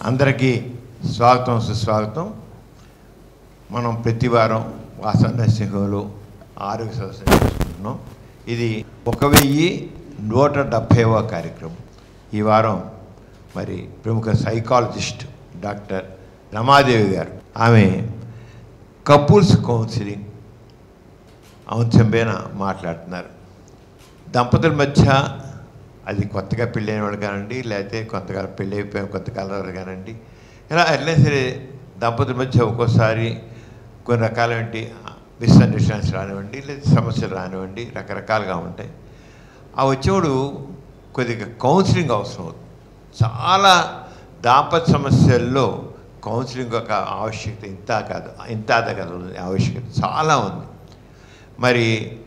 అందరికీ స్వాగతం సుస్వాగతం మనం ప్రతి వారం వాసన నరసింహంలో ఆరోగ్య సదస్సు చేసుకుంటున్నాం ఇది ఒక వెయ్యి నూట డెబ్భైవ కార్యక్రమం ఈ వారం మరి ప్రముఖ సైకాలజిస్ట్ డాక్టర్ రమాదేవి గారు ఆమె కపుల్స్ కౌన్సిలింగ్ అంశం పైన మాట్లాడుతున్నారు దంపతుల మధ్య అది కొత్తగా పెళ్ళైన వాడు కానివ్వండి లేకపోతే కొంతకాలం పెళ్ళి అయిపోయిన కొంతకాలం వాడు కానివ్వండి ఇలా ఎట్లయినా సరే దంపతుల మధ్య ఒక్కోసారి కొన్ని రకాలైన మిస్అండర్స్టాండ్స్ రానివ్వండి లేదా సమస్యలు రానివ్వండి రకరకాలుగా ఉంటాయి ఆ వచ్చేవాడు కొద్దిగా కౌన్సిలింగ్ అవసరం అవుతుంది చాలా దాంపత్య సమస్యల్లో కౌన్సిలింగ్ ఒక ఆవశ్యకత ఇంత కాదు ఇంత అద కాదు ఉంది ఆవశ్యకత చాలా ఉంది మరి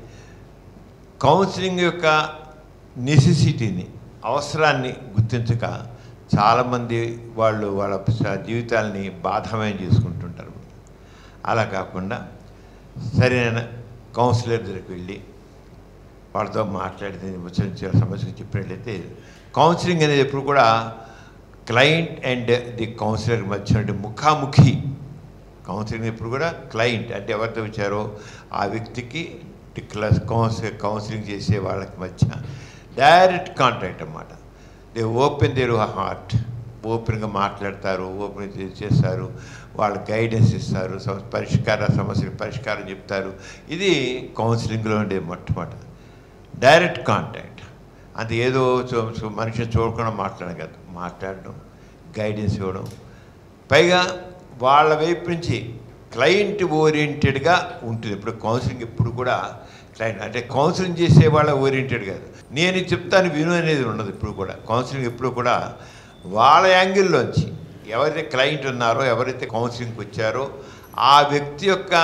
కౌన్సిలింగ్ యొక్క నెసెసిటీని అవసరాన్ని గుర్తించక చాలామంది వాళ్ళు వాళ్ళ స- జీవితాలని బాధమయం చేసుకుంటుంటారు అలా కాకుండా సరైన కౌన్సిలర్ దగ్గరికి వెళ్ళి వాళ్ళతో మాట్లాడితే వచ్చిన సమస్యకు చెప్పినట్లయితే కౌన్సిలింగ్ అనేది ఎప్పుడు కూడా క్లయింట్ అండ్ ది కౌన్సిలర్ మధ్య నుండి ముఖాముఖి కౌన్సిలింగ్ ఎప్పుడు కూడా క్లయింట్ అంటే ఎవరితో వచ్చారో ఆ వ్యక్తికి క్లాస్ కౌన్సిల్ కౌన్సిలింగ్ చేసే వాళ్ళకి మధ్య డైరెక్ట్ కాంటాక్ట్ అన్నమాట దే ఓపెన్ దేర్ హార్ట్ ఓపెన్గా మాట్లాడతారు ఓపెన్ చేస్తారు వాళ్ళు గైడెన్స్ ఇస్తారు సమ- పరిష్కార సమస్యలకు పరిష్కారం చెప్తారు ఇది కౌన్సిలింగ్లో ఉండే మొట్టమొదటి డైరెక్ట్ కాంటాక్ట్ అది ఏదో చూ- చూ- మనిషిని చూడకుండా మాట్లాడడం కాదు మాట్లాడడం గైడెన్స్ ఇవ్వడం పైగా వాళ్ళ వైపు నుంచి క్లయింట్ ఓరియంటెడ్గా ఉంటుంది ఇప్పుడు కౌన్సిలింగ్ ఎప్పుడు కూడా క్లయింట్ అంటే కౌన్సిలింగ్ చేసే వాళ్ళ ఓరియంటెడ్ కాదు నేను ఇది చెప్తాను విను అనేది ఉండదు ఇప్పుడు కూడా కౌన్సిలింగ్ ఎప్పుడు కూడా వాళ్ళ యాంగిల్లోంచి ఎవరైతే క్లయింట్ ఉన్నారో ఎవరైతే కౌన్సిలింగ్కి వచ్చారో ఆ వ్యక్తి యొక్క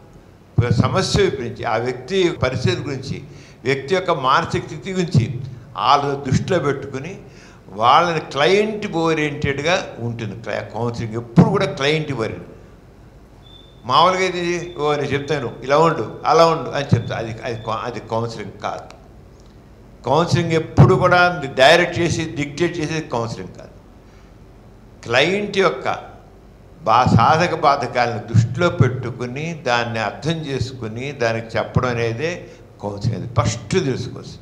సమస్య గురించి ఆ వ్యక్తి పరిస్థితి గురించి వ్యక్తి యొక్క మానసిక స్థితి గురించి వాళ్ళు దృష్టిలో పెట్టుకుని వాళ్ళని క్లయింట్ ఓరియంటెడ్గా ఉంటుంది క్లై- కౌన్సిలింగ్ ఎప్పుడు కూడా క్లయింట్ ఓరియంటెడ్ మామూలుగా ఇది ఓ నేను చెప్తాను ఇలా ఉండు అలా ఉండు అని చెప్తా అది అది కౌ- అది కౌన్సిలింగ్ కాదు కౌన్సిలింగ్ ఎప్పుడు కూడా డైరెక్ట్ చేసి డిక్టేట్ చేసేది కౌన్సిలింగ్ కాదు క్లయింట్ యొక్క బా సాధక బాధకాలను దృష్టిలో పెట్టుకుని దాన్ని అర్థం చేసుకుని దానికి చెప్పడం అనేదే కౌన్సిలింగ్ అది ఫస్ట్ తెలుసుకోవాల్సింది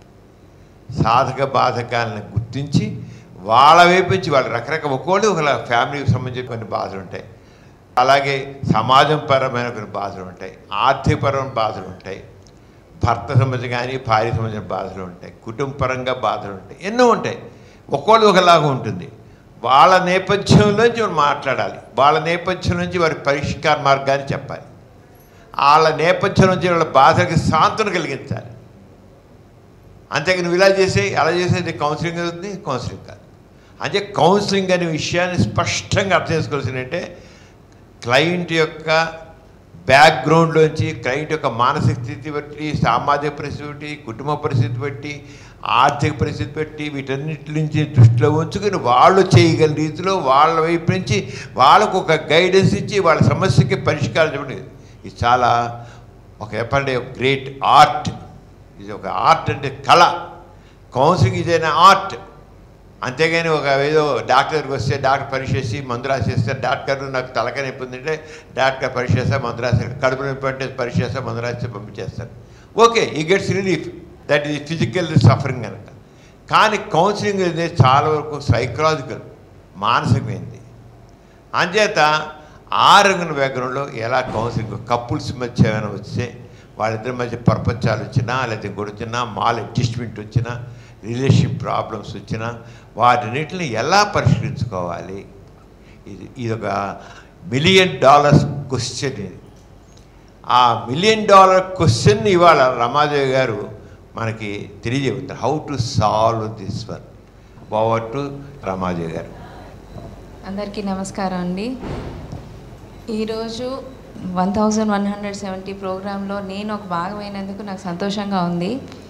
సాధక బాధకాలను గుర్తించి వాళ్ళ వైపు నుంచి వాళ్ళు రకరకాల ఒక్కోళ్ళు ఒక ఫ్యామిలీకి సంబంధించిన కొన్ని బాధలు ఉంటాయి అలాగే సమాజం పరమైన కొన్ని బాధలు ఉంటాయి ఆర్థికపరమైన బాధలు ఉంటాయి భర్త సంబంధించి కానీ భార్య సంబంధించిన బాధలు ఉంటాయి కుటుంబపరంగా బాధలు ఉంటాయి ఎన్నో ఉంటాయి ఒక్కోళ్ళు ఒకలాగా ఉంటుంది వాళ్ళ నేపథ్యంలోంచి మనం మాట్లాడాలి వాళ్ళ నేపథ్యం నుంచి వారి పరిష్కార మార్గాన్ని చెప్పాలి వాళ్ళ నేపథ్యం నుంచి వాళ్ళ బాధకి సాంత్వన కలిగించాలి అంతేగా నువ్వు ఇలా చేసే అలా చేసేది కౌన్సిలింగ్ అవుతుంది కౌన్సిలింగ్ కాదు అంటే కౌన్సిలింగ్ అనే విషయాన్ని స్పష్టంగా అర్థం చేసుకోవాల్సిందంటే క్లయింట్ యొక్క బ్యాక్గ్రౌండ్లోంచి క్లయింట్ యొక్క మానసిక స్థితి బట్టి సామాజిక పరిస్థితి బట్టి కుటుంబ పరిస్థితి బట్టి ఆర్థిక పరిస్థితి బట్టి వీటన్నిటి నుంచి దృష్టిలో ఉంచుకుని వాళ్ళు చేయగల రీతిలో వాళ్ళ వైపు నుంచి వాళ్ళకు ఒక గైడెన్స్ ఇచ్చి వాళ్ళ సమస్యకి పరిష్కారం చెప్పండి ఇది చాలా ఒక చెప్పండి గ్రేట్ ఆర్ట్ ఇది ఒక ఆర్ట్ అంటే కళ కౌన్సిలింగ్ ఇదైనా ఆర్ట్ అంతేగాని ఒక ఏదో డాక్టర్ దగ్గరికి వస్తే డాక్టర్ పరీక్ష చేసి మందు రాసేస్తే డాక్టర్ నాకు తలకాయ నొప్పి ఉందంటే డాక్టర్ పరీక్ష చేస్తా మందు రాస్తారు కడుపు నొప్పి అంటే పరీక్ష చేస్తా మందు రాస్తే పంపించేస్తారు okay he gets relief that is physical suffering కనుక కానీ కౌన్సిలింగ్ అనేది చాలా వరకు సైకలాజికల్ మానసికమైంది అంచేత ఆ రంగుల బ్యాక్గ్రౌండ్లో ఎలా కౌన్సిలింగ్ కపుల్స్ మధ్య ఏమైనా వస్తే వాళ్ళిద్దరి మధ్య ప్రపంచాలు వచ్చినా లేదా ఇంకోటి వచ్చినా మాల్ అడ్జస్ట్మెంట్ వచ్చినా రిలేషన్షిప్ ప్రాబ్లమ్స్ వచ్చినా వాటిన్నిటిని ఎలా పరిష్కరించుకోవాలి ఇది ఇది ఒక మిలియన్ డాలర్స్ క్వశ్చన్ ఇది ఆ మిలియన్ డాలర్ క్వశ్చన్ ఇవాళ రమాదేవి గారు మనకి తెలియజేస్తారు how to solve this one over to Ramadevi garu అందరికీ నమస్కారం అండి ఈరోజు one thousand one hundred seventy ప్రోగ్రాంలో నేను ఒక భాగమైనందుకు నాకు సంతోషంగా ఉంది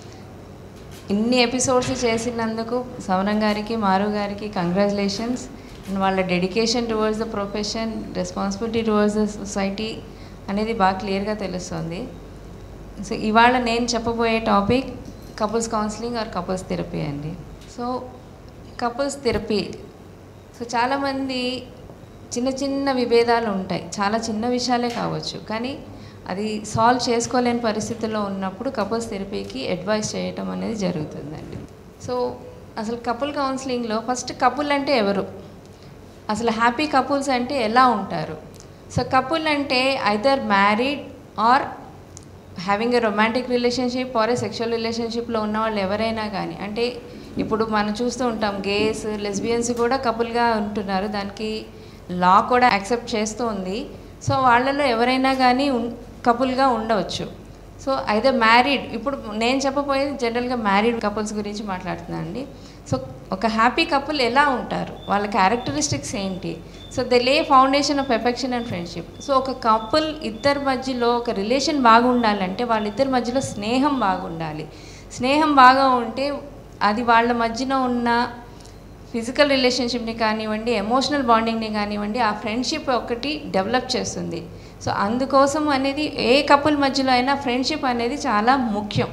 ఇన్ని ఎపిసోడ్స్ చేసినందుకు సవనం గారికి మారు గారికి కంగ్రాచులేషన్స్ అండ్ వాళ్ళ dedication towards the profession responsibility towards the society అనేది బాగా క్లియర్గా తెలుస్తుంది సో ఇవాళ నేను చెప్పబోయే topic couples counselling or couples therapy అండి సో కపుల్స్ థెరపీ సో చాలామంది చిన్న చిన్న విభేదాలు ఉంటాయి చాలా చిన్న విషయాలే కావచ్చు కానీ అది సాల్వ్ చేసుకోలేని పరిస్థితిలో ఉన్నప్పుడు కపుల్స్ థెరపీకి అడ్వైస్ చేయటం అనేది జరుగుతుందండి సో అసలు కపుల్ కౌన్సిలింగ్లో ఫస్ట్ కపుల్ అంటే ఎవరు అసలు హ్యాపీ కపుల్స్ అంటే ఎలా ఉంటారు సో కపుల్ అంటే either married or having a romantic relationship or a sexual రిలేషన్షిప్లో ఉన్న వాళ్ళు ఎవరైనా కానీ అంటే ఇప్పుడు మనం చూస్తూ ఉంటాం గేస్ లెస్బియన్స్ కూడా కపుల్గా ఉంటున్నారు దానికి లా కూడా యాక్సెప్ట్ చేస్తూ ఉంది సో వాళ్ళలో ఎవరైనా కానీ కపుల్గా ఉండవచ్చు సో అయితే మ్యారీడ్ ఇప్పుడు నేను చెప్పబోయేది జనరల్గా మ్యారీడ్ కపుల్స్ గురించి మాట్లాడుతున్నాను అండి సో ఒక హ్యాపీ కపుల్ ఎలా ఉంటారు వాళ్ళ క్యారెక్టరిస్టిక్స్ ఏంటి so they lay foundation of affection and friendship so ఒక కపుల్ ఇద్దరి మధ్యలో ఒక రిలేషన్ బాగుండాలంటే వాళ్ళిద్దరి మధ్యలో స్నేహం బాగుండాలి స్నేహం బాగా ఉంటే అది వాళ్ళ మధ్యన ఉన్న ఫిజికల్ రిలేషన్షిప్ని కానివ్వండి ఎమోషనల్ బాండింగ్ని కానివ్వండి ఆ ఫ్రెండ్షిప్ ఒకటి డెవలప్ చేస్తుంది సో అందుకోసం అనేది ఏ కపుల్ మధ్యలో అయినా ఫ్రెండ్షిప్ అనేది చాలా ముఖ్యం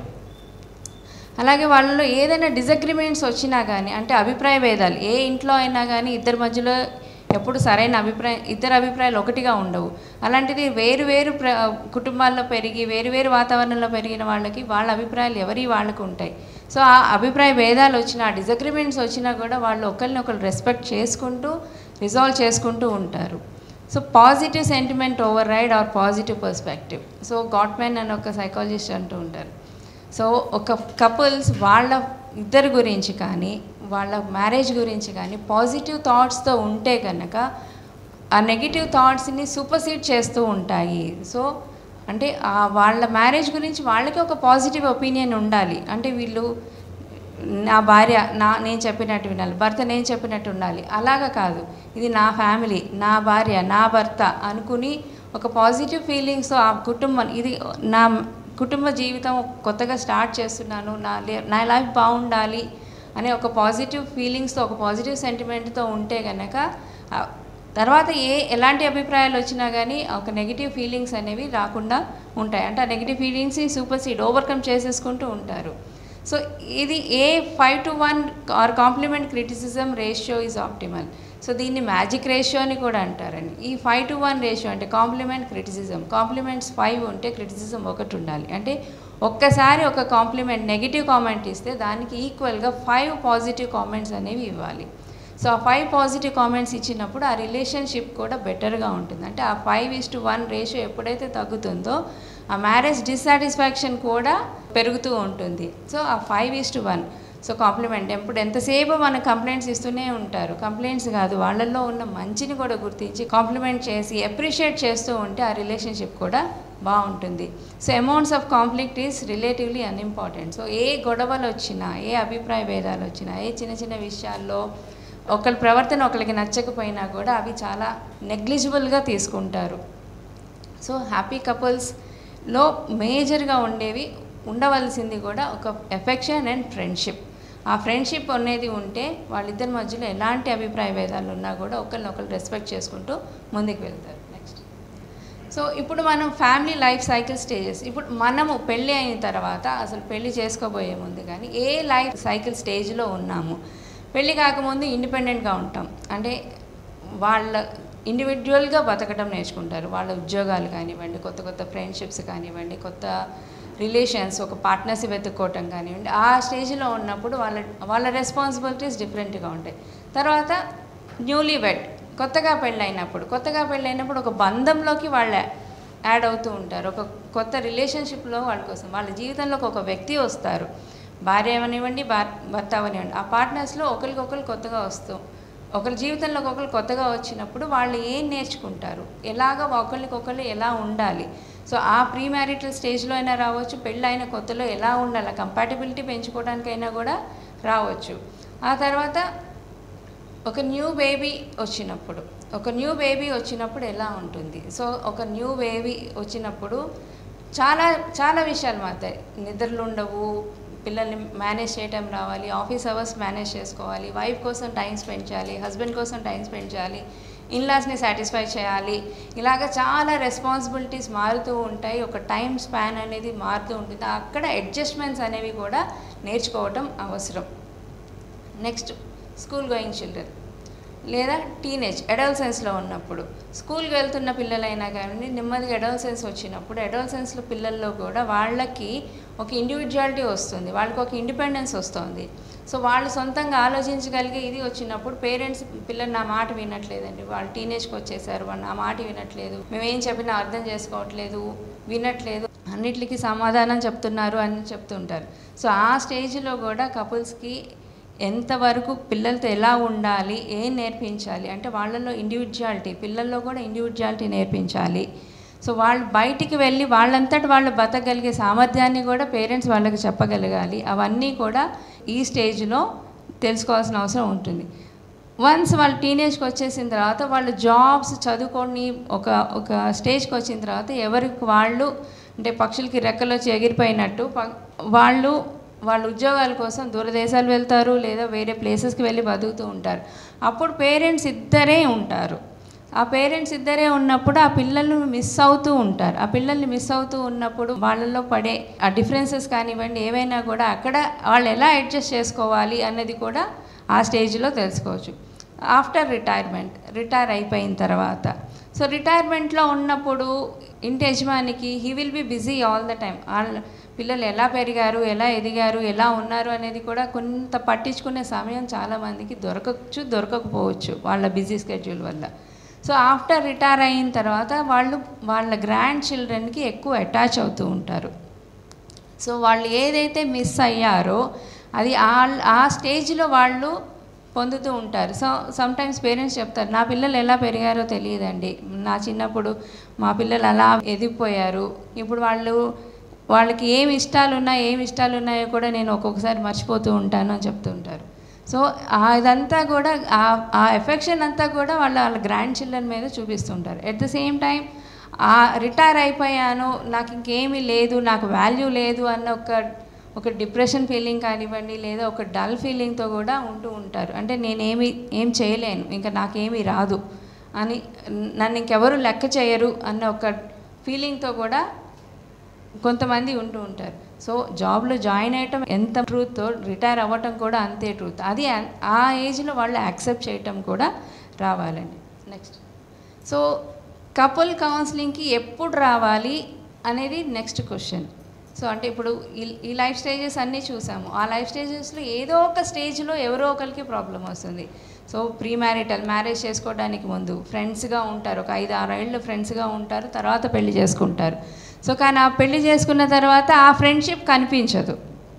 అలాగే వాళ్ళలో ఏదైనా డిసగ్రిమెంట్స్ వచ్చినా కానీ అంటే అభిప్రాయ భేదాలు ఏ ఇంట్లో అయినా కానీ ఇద్దరి మధ్యలో ఎప్పుడు సరైన అభిప్రాయం ఇద్దరు అభిప్రాయాలు ఒకటిగా ఉండవు అలాంటిది వేరు వేరు ప్ర కుటుంబాల్లో పెరిగి వేరు వేరు వాతావరణంలో పెరిగిన వాళ్ళకి వాళ్ళ అభిప్రాయాలు ఎవరి వాళ్ళకు ఉంటాయి సో ఆ అభిప్రాయ భేదాలు వచ్చినా ఆ డిసగ్రిమెంట్స్ వచ్చినా కూడా వాళ్ళు ఒకరిని ఒకరు రెస్పెక్ట్ చేసుకుంటూ రిజాల్వ్ చేసుకుంటూ ఉంటారు so positive sentiment override or positive perspective so Gottman అని ఒక సైకాలజిస్ట్ అంటూ ఉంటారు సో ఒక కపుల్స్ వాళ్ళ ఇద్దరి గురించి కానీ వాళ్ళ మ్యారేజ్ గురించి కానీ పాజిటివ్ థాట్స్తో ఉంటే కనుక ఆ నెగిటివ్ థాట్స్ని సూపర్సీడ్ చేస్తూ ఉంటాయి సో అంటే ఆ వాళ్ళ మ్యారేజ్ గురించి వాళ్ళకి ఒక పాజిటివ్ ఒపీనియన్ ఉండాలి అంటే వీళ్ళు నా భార్య నా నేను చెప్పినట్టు వినాలి భర్త నేను చెప్పినట్టు ఉండాలి అలాగా కాదు ఇది నా ఫ్యామిలీ నా భార్య నా భర్త అనుకుని ఒక పాజిటివ్ ఫీలింగ్స్ ఆ కుటుంబం ఇది నా కుటుంబ జీవితం కొత్తగా స్టార్ట్ చేస్తున్నాను నా లే- నా లైఫ్ బాగుండాలి అనే ఒక పాజిటివ్ ఫీలింగ్స్తో ఒక పాజిటివ్ సెంటిమెంట్తో ఉంటే కనుక ఆ తర్వాత ఏ ఎలాంటి అభిప్రాయాలు వచ్చినా కానీ ఒక నెగిటివ్ ఫీలింగ్స్ అనేవి రాకుండా ఉంటాయి అంటే ఆ నెగిటివ్ ఫీలింగ్స్ని సూపర్ సీడ్ ఓవర్కమ్ చేసేసుకుంటూ ఉంటారు సో ఇది a five to one or compliment criticism ratio is optimal so దీన్ని మ్యాజిక్ రేషియో అని కూడా అంటారండి ఈ ఫైవ్ టు వన్ రేషియో అంటే కాంప్లిమెంట్ క్రిటిసిజం కాంప్లిమెంట్స్ ఫైవ్ ఉంటే క్రిటిసిజం ఒకటి ఉండాలి అంటే ఒక్కసారి ఒక కాంప్లిమెంట్ నెగిటివ్ కామెంట్ ఇస్తే దానికి ఈక్వల్గా ఫైవ్ పాజిటివ్ కామెంట్స్ అనేవి ఇవ్వాలి సో ఆ ఫైవ్ పాజిటివ్ కామెంట్స్ ఇచ్చినప్పుడు ఆ రిలేషన్షిప్ కూడా బెటర్గా ఉంటుంది అంటే ఆ five is to one ratio ఎప్పుడైతే తగ్గుతుందో ఆ మ్యారేజ్ డిస్సాటిస్ఫాక్షన్ కూడా పెరుగుతూ ఉంటుంది సో ఆ five is to one so compliment ఎప్పుడు ఎంతసేపు మన కంప్లైంట్స్ ఇస్తూనే ఉంటారు కంప్లైంట్స్ కాదు వాళ్ళల్లో ఉన్న మంచిని కూడా గుర్తించి కాంప్లిమెంట్ చేసి అప్రిషియేట్ చేస్తూ ఉంటే ఆ రిలేషన్షిప్ కూడా బాగుంటుంది so amounts of conflict is relatively unimportant so ఏ గొడవలు వచ్చినా ఏ అభిప్రాయ భేదాలు వచ్చినా ఏ చిన్న చిన్న విషయాల్లో ఒకరి ప్రవర్తన ఒకరికి నచ్చకపోయినా కూడా అవి చాలా నెగ్లిజిబుల్గా తీసుకుంటారు సో హ్యాపీ కపుల్స్లో మేజర్గా ఉండేవి ఉండవలసింది కూడా ఒక ఎఫెక్షన్ అండ్ ఫ్రెండ్షిప్ ఆ ఫ్రెండ్షిప్ అనేది ఉంటే వాళ్ళిద్దరి మధ్యలో ఎలాంటి అభిప్రాయ భేదాలు ఉన్నా కూడా ఒకరినొకరు రెస్పెక్ట్ చేసుకుంటూ ముందుకు వెళ్తారు నెక్స్ట్ సో ఇప్పుడు మనం ఫ్యామిలీ లైఫ్ సైకిల్ స్టేజెస్ ఇప్పుడు మనము పెళ్ళి అయిన తర్వాత అసలు పెళ్ళి చేసుకోబోయే ముందు కానీ ఏ లైఫ్ సైకిల్ స్టేజ్లో ఉన్నాము పెళ్ళి కాకముందు ఇండిపెండెంట్గా ఉంటాం అంటే వాళ్ళ ఇండివిజువల్గా బతకడం నేర్చుకుంటారు వాళ్ళ ఉద్యోగాలు కానివ్వండి కొత్త కొత్త ఫ్రెండ్షిప్స్ కానివ్వండి కొత్త రిలేషన్స్ ఒక పార్ట్నర్షిప్ వెతుక్కోవటం కానివ్వండి ఆ స్టేజ్లో ఉన్నప్పుడు వాళ్ళ వాళ్ళ రెస్పాన్సిబిలిటీస్ డిఫరెంట్గా ఉంటాయి తర్వాత న్యూలీ వెడ్ కొత్తగా పెళ్ళైనప్పుడు కొత్తగా పెళ్ళైనప్పుడు ఒక బంధంలోకి వాళ్ళ యాడ్ అవుతూ ఉంటారు ఒక కొత్త రిలేషన్షిప్లో వాళ్ళ కోసం వాళ్ళ జీవితంలోకి ఒక వ్యక్తి వస్తారు భార్య అవనివ్వండి భార్- భర్త అవనివ్వండి ఆ పార్ట్నర్స్లో ఒకరికొకరు కొత్తగా వస్తూ ఒకరి జీవితంలోకి ఒకరు కొత్తగా వచ్చినప్పుడు వాళ్ళు ఏం నేర్చుకుంటారు ఎలాగ ఒకరికొకరు ఎలా ఉండాలి సో ఆ ప్రీ మ్యారిటల్ స్టేజ్లో అయినా రావచ్చు పెళ్ళైన కొత్తలో ఎలా ఉండాలి కంపాటబిలిటీ పెంచుకోవడానికైనా కూడా రావచ్చు ఆ తర్వాత ఒక న్యూ బేబీ వచ్చినప్పుడు ఒక న్యూ బేబీ వచ్చినప్పుడు ఎలా ఉంటుంది సో ఒక న్యూ బేబీ వచ్చినప్పుడు చాలా చాలా విషయాలు మారుతాయి నిద్రలు ఉండవు పిల్లల్ని మేనేజ్ చేయటం రావాలి ఆఫీస్ అవర్స్ మేనేజ్ చేసుకోవాలి వైఫ్ కోసం టైం స్పెండ్ చేయాలి హస్బెండ్ కోసం టైం స్పెండ్ చేయాలి ఇన్లాస్ని సాటిస్ఫై చేయాలి ఇలాగ చాలా రెస్పాన్సిబిలిటీస్ మారుతూ ఉంటాయి ఒక టైం స్పాన్ అనేది మారుతూ ఉంటుంది అక్కడ అడ్జస్ట్మెంట్స్ అనేవి కూడా నేర్చుకోవటం అవసరం నెక్స్ట్ స్కూల్ గోయింగ్ చిల్డ్రన్ లేదా టీనేజ్ అడల్సెన్స్లో ఉన్నప్పుడు స్కూల్కి వెళ్తున్న పిల్లలైనా కానీ నెమ్మదిగా అడల్సెన్స్ వచ్చినప్పుడు అడల్సెన్స్లో పిల్లల్లో కూడా వాళ్ళకి ఒక ఇండివిజువాలిటీ వస్తుంది వాళ్ళకి ఒక ఇండిపెండెన్స్ వస్తుంది సో వాళ్ళు సొంతంగా ఆలోచించగలిగే ఇది వచ్చినప్పుడు పేరెంట్స్ పిల్లలు నా మాట వినట్లేదండి వాళ్ళు టీనేజ్కి వచ్చేసారు వాళ్ళు నా మాట వినట్లేదు మేము ఏం చెప్పినా అర్థం చేసుకోవట్లేదు వినట్లేదు అన్నిటికీ సమాధానం చెప్తున్నారు అని చెప్తుంటారు సో ఆ స్టేజ్లో కూడా కపుల్స్కి ఎంతవరకు పిల్లలతో ఎలా ఉండాలి ఏం నేర్పించాలి అంటే వాళ్ళలో ఇండివిజువాలిటీ పిల్లల్లో కూడా ఇండివిజువాలిటీ నేర్పించాలి సో వాళ్ళు బయటికి వెళ్ళి వాళ్ళంతటి వాళ్ళు బతకగలిగే సామర్థ్యాన్ని కూడా పేరెంట్స్ వాళ్ళకి చెప్పగలగాలి అవన్నీ కూడా ఈ స్టేజ్లో తెలుసుకోవాల్సిన అవసరం ఉంటుంది వన్స్ వాళ్ళు టీనేజ్కి వచ్చేసిన తర్వాత వాళ్ళు జాబ్స్ చదువుకొని ఒక ఒక స్టేజ్కి వచ్చిన తర్వాత ఎవరికి వాళ్ళు అంటే పక్షులకి రెక్కలు వచ్చి ఎగిరిపోయినట్టు ప- వాళ్ళు వాళ్ళ ఉద్యోగాల కోసం దూరదేశాలు వెళ్తారు లేదా వేరే ప్లేసెస్కి వెళ్ళి బతుకుతూ ఉంటారు అప్పుడు పేరెంట్స్ ఇద్దరే ఉంటారు ఆ పేరెంట్స్ ఇద్దరే ఉన్నప్పుడు ఆ పిల్లలు మిస్ అవుతూ ఉంటారు ఆ పిల్లల్ని మిస్ అవుతూ ఉన్నప్పుడు వాళ్ళలో పడే ఆ డిఫరెన్సెస్ కానివ్వండి ఏవైనా కూడా అక్కడ వాళ్ళు ఎలా అడ్జస్ట్ చేసుకోవాలి అన్నది కూడా ఆ స్టేజ్లో తెలుసుకోవచ్చు ఆఫ్టర్ రిటైర్మెంట్ రిటైర్ అయిపోయిన తర్వాత సో రిటైర్మెంట్లో ఉన్నప్పుడు ఇంటి యజమానికి he will be busy all the time వాళ్ళ పిల్లలు ఎలా పెరిగారు ఎలా ఎదిగారు ఎలా ఉన్నారు అనేది కూడా కొంత పట్టించుకునే సమయం చాలామందికి దొరకచ్చు దొరకకపోవచ్చు వాళ్ళ బిజీ స్కెడ్యూల్ వల్ల సో ఆఫ్టర్ రిటైర్ అయిన తర్వాత వాళ్ళు వాళ్ళ గ్రాండ్ చిల్డ్రన్కి ఎక్కువ అటాచ్ అవుతూ ఉంటారు సో వాళ్ళు ఏదైతే మిస్ అయ్యారో అది ఆ ఆ స్టేజ్లో వాళ్ళు పొందుతూ ఉంటారు సో సమ్ టైమ్స్ పేరెంట్స్ చెప్తారు నా పిల్లలు ఎలా పెరిగారో తెలియదండి నా చిన్నప్పుడు మా పిల్లలు అలా ఎదిగిపోయారు ఇప్పుడు వాళ్ళు వాళ్ళకి ఏమి ఇష్టాలు ఉన్నాయి ఏమి ఇష్టాలు ఉన్నాయో కూడా నేను ఒక్కొక్కసారి మర్చిపోతూ ఉంటాను అని చెప్తూ ఉంటారు సో అదంతా కూడా ఆ- ఆ ఎఫెక్షన్ అంతా కూడా వాళ్ళ వాళ్ళ గ్రాండ్ చిల్డ్రన్ మీద చూపిస్తుంటారు ఎట్ ద సేమ్ టైం ఆ రిటైర్ అయిపోయాను నాకు ఇంకేమీ లేదు నాకు వాల్యూ లేదు అన్న ఒక ఒక డిప్రెషన్ ఫీలింగ్ కానివ్వండి లేదా ఒక డల్ ఫీలింగ్తో కూడా ఉంటూ ఉంటారు అంటే నేనేమి ఏం చేయలేను ఇంకా నాకేమీ రాదు అని నన్ను ఇంకెవరు లెక్క చేయరు అన్న ఒక ఫీలింగ్తో కూడా కొంతమంది ఉంటూ ఉంటారు సో జాబ్లో జాయిన్ అయ్యటం ఎంత ట్రూత్తో రిటైర్ అవ్వటం కూడా అంతే ట్రూత్ అది ఆ- ఆ ఏజ్లో వాళ్ళు యాక్సెప్ట్ చేయటం కూడా రావాలండి నెక్స్ట్ సో కపుల్ కౌన్సిలింగ్కి ఎప్పుడు రావాలి అనేది నెక్స్ట్ క్వశ్చన్ సో అంటే ఇప్పుడు ఈ- ఈ లైఫ్ స్టేజెస్ అన్నీ చూసాము ఆ లైఫ్ స్టేజెస్లో ఏదో ఒక స్టేజ్లో ఎవరో ఒకరికి ప్రాబ్లం వస్తుంది సో ప్రీ మ్యారిటల్ మ్యారేజ్ చేసుకోవడానికి ముందు ఫ్రెండ్స్గా ఉంటారు ఒక ఐదు ఆరు ఏళ్ళు ఫ్రెండ్స్గా ఉంటారు తర్వాత పెళ్లి చేసుకుంటారు సో కానీ ఆ పెళ్లి చేసుకున్న తర్వాత ఆ ఫ్రెండ్షిప్ కనిపించదు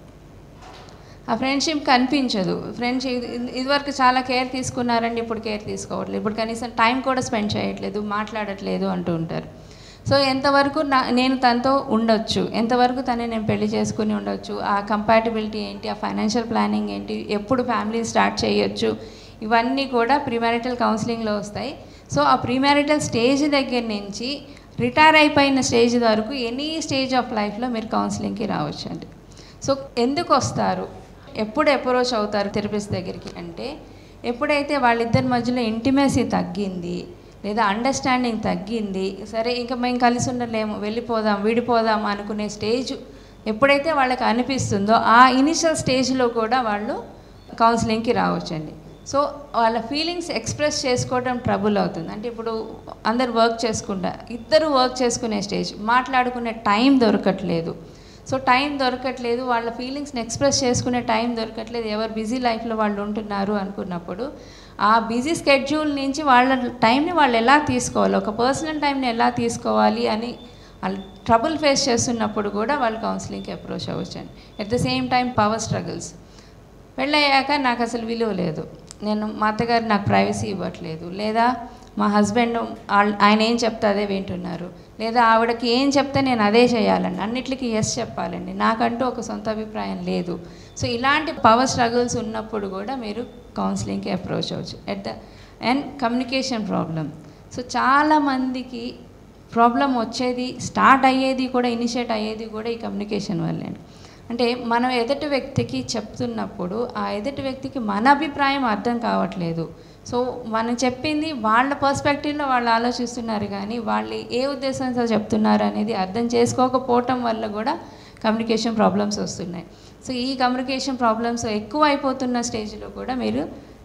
ఆ ఫ్రెండ్షిప్ కనిపించదు ఫ్రెండ్స్ ఇదివరకు చాలా కేర్ తీసుకున్నారండి ఇప్పుడు కేర్ తీసుకోవట్లేదు ఇప్పుడు కనీసం టైం కూడా స్పెండ్ చేయట్లేదు మాట్లాడట్లేదు అంటూ ఉంటారు సో ఎంతవరకు నా నేను తనతో ఉండొచ్చు ఎంతవరకు తనే నేను పెళ్లి చేసుకుని ఉండొచ్చు ఆ కంపాటబిలిటీ ఏంటి ఆ ఫైనాన్షియల్ ప్లానింగ్ ఏంటి ఎప్పుడు ఫ్యామిలీ స్టార్ట్ చేయొచ్చు ఇవన్నీ కూడా ప్రీమారిటల్ కౌన్సిలింగ్లో వస్తాయి సో ఆ ప్రీమారిటల్ స్టేజ్ దగ్గర నుంచి రిటైర్ అయిపోయిన స్టేజ్ వరకు ఎనీ స్టేజ్ ఆఫ్ లైఫ్లో మీరు కౌన్సిలింగ్కి రావచ్చు అండి సో ఎందుకు వస్తారు ఎప్పుడు అప్రోచ్ అవుతారు థెరపిస్ట్ దగ్గరికి అంటే ఎప్పుడైతే వాళ్ళిద్దరి మధ్యలో ఇంటిమేసీ తగ్గింది లేదా అండర్స్టాండింగ్ తగ్గింది సరే ఇంకా మేము కలిసి ఉండలేము వెళ్ళిపోదాం విడిపోదాం అనుకునే స్టేజ్ ఎప్పుడైతే వాళ్ళకి అనిపిస్తుందో ఆ ఇనిషియల్ స్టేజ్లో కూడా వాళ్ళు కౌన్సిలింగ్కి రావచ్చండి సో వాళ్ళ ఫీలింగ్స్ ఎక్స్ప్రెస్ చేసుకోవడం ట్రబుల్ అవుతుంది అంటే ఇప్పుడు అందరు వర్క్ చేసుకుంటా ఇద్దరు వర్క్ చేసుకునే స్టేజ్ మాట్లాడుకునే టైం దొరకట్లేదు సో టైం దొరకట్లేదు వాళ్ళ ఫీలింగ్స్ని ఎక్స్ప్రెస్ చేసుకునే టైం దొరకట్లేదు ఎవరు బిజీ లైఫ్లో వాళ్ళు ఉంటున్నారు అనుకున్నప్పుడు ఆ బిజీ స్కెడ్యూల్ నుంచి వాళ్ళ టైంని వాళ్ళు ఎలా తీసుకోవాలి ఒక పర్సనల్ టైంని ఎలా తీసుకోవాలి అని వాళ్ళు ట్రబుల్ ఫేస్ చేస్తున్నప్పుడు కూడా వాళ్ళు కౌన్సిలింగ్కి అప్రోచ్ అవ్వచ్చండి at the same time power struggles పెళ్ళయ్యాక నాకు అసలు విలువ లేదు నేను మా అత్తగారు నాకు ప్రైవసీ ఇవ్వట్లేదు లేదా మా హస్బెండ్ ఆల్- ఆయన ఏం చెప్తే అదే వింటున్నారు లేదా ఆవిడకి ఏం చెప్తే నేను అదే చేయాలండి అన్నిటికీ ఎస్ చెప్పాలండి నాకంటూ ఒక సొంత అభిప్రాయం లేదు సో ఇలాంటి పవర్ స్ట్రగుల్స్ ఉన్నప్పుడు కూడా మీరు కౌన్సిలింగ్కి అప్రోచ్ అవ్వచ్చు at the and communication problem so చాలామందికి ప్రాబ్లం వచ్చేది స్టార్ట్ అయ్యేది కూడా ఇనిషియేట్ అయ్యేది కూడా ఈ కమ్యూనికేషన్ వల్లే అంటే మనం ఎదుటి వ్యక్తికి చెప్తున్నప్పుడు ఆ ఎదుటి వ్యక్తికి మన అభిప్రాయం అర్థం కావట్లేదు సో మనం చెప్పింది వాళ్ళ పర్స్పెక్టివ్లో వాళ్ళు ఆలోచిస్తున్నారు కానీ వాళ్ళు ఏ ఉద్దేశంతో చెప్తున్నారు అనేది అర్థం చేసుకోకపోవటం వల్ల కూడా కమ్యూనికేషన్ ప్రాబ్లమ్స్ వస్తున్నాయి సో ఈ కమ్యూనికేషన్ ప్రాబ్లమ్స్ ఎక్కువ అయిపోతున్న స్టేజ్లో కూడా మీరు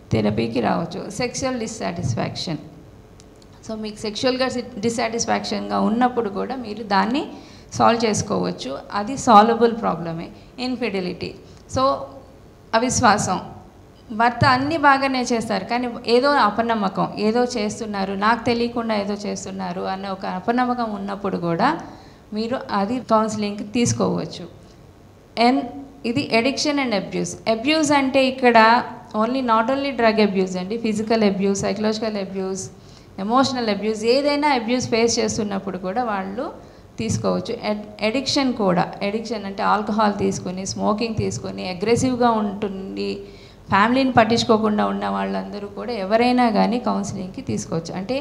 థెరపీకి రావచ్చు సెక్షువల్ డిస్సాటిస్ఫాక్షన్ సో మీకు సెక్షువల్గా డిస్సాటిస్ఫాక్షన్గా ఉన్నప్పుడు కూడా మీరు దాన్ని సాల్వ్ చేసుకోవచ్చు అది సాల్వబుల్ ప్రాబ్లమే ఇన్ఫిడిలిటీ సో అవిశ్వాసం భర్త అన్నీ బాగానే చేస్తారు కానీ ఏదో అపనమ్మకం ఏదో చేస్తున్నారు నాకు తెలియకుండా ఏదో చేస్తున్నారు అన్న ఒక అపనమ్మకం ఉన్నప్పుడు కూడా మీరు అది కౌన్సిలింగ్కి తీసుకోవచ్చు అండ్ ఇది ఎడిక్షన్ అండ్ అబ్యూస్ అబ్యూస్ అంటే ఇక్కడ only not only drug abuse అండి physical abuse psychological abuse emotional abuse ఏదైనా అబ్యూస్ ఫేస్ చేస్తున్నప్పుడు కూడా వాళ్ళు తీసుకోవచ్చు ఎడిక్షన్ కూడా ఎడిక్షన్ అంటే ఆల్కహాల్ తీసుకొని స్మోకింగ్ తీసుకొని అగ్రెసివ్గా ఉంటుంది ఫ్యామిలీని పట్టించుకోకుండా ఉన్న వాళ్ళందరూ కూడా ఎవరైనా కానీ కౌన్సిలింగ్కి తీసుకోవచ్చు అంటే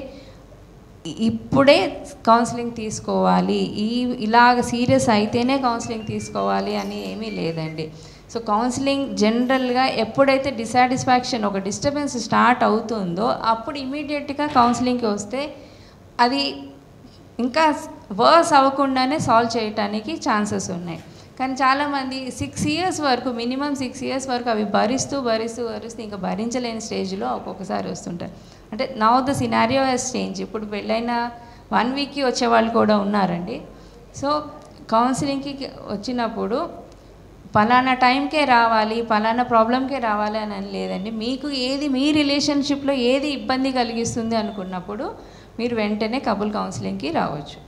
ఇప్పుడే కౌన్సిలింగ్ తీసుకోవాలి ఈ ఇలాగ సీరియస్ అయితేనే కౌన్సిలింగ్ తీసుకోవాలి అని ఏమీ లేదండి సో కౌన్సిలింగ్ జనరల్గా ఎప్పుడైతే డిసాటిస్ఫాక్షన్ ఒక డిస్టర్బెన్స్ స్టార్ట్ అవుతుందో అప్పుడు ఇమీడియట్గా కౌన్సిలింగ్కి వస్తే అది ఇంకా వర్స్ అవ్వకుండానే సాల్వ్ చేయటానికి ఛాన్సెస్ ఉన్నాయి కానీ చాలామంది సిక్స్ ఇయర్స్ వరకు మినిమం సిక్స్ ఇయర్స్ వరకు అవి భరిస్తూ భరిస్తూ భరిస్తూ ఇంకా భరించలేని స్టేజ్లో ఒక్కొక్కసారి వస్తుంటారు అంటే now the scenario he's change ఇప్పుడు పెళ్ళైన వన్ వీక్కి వచ్చే వాళ్ళు కూడా ఉన్నారండి సో కౌన్సిలింగ్కి వచ్చినప్పుడు పలానా టైంకే రావాలి పలానా ప్రాబ్లంకే రావాలి అని అని లేదండి మీకు ఏది మీ రిలేషన్షిప్లో ఏది ఇబ్బంది కలిగిస్తుంది అనుకున్నప్పుడు మీరు వెంటనే కపుల్ కౌన్సిలింగ్కి రావచ్చు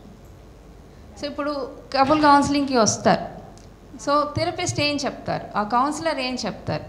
సో ఇప్పుడు కపుల్ కౌన్సిలింగ్కి వస్తారు సో థెరపిస్ట్ ఏం చెప్తారు ఆ కౌన్సిలర్ ఏం చెప్తారు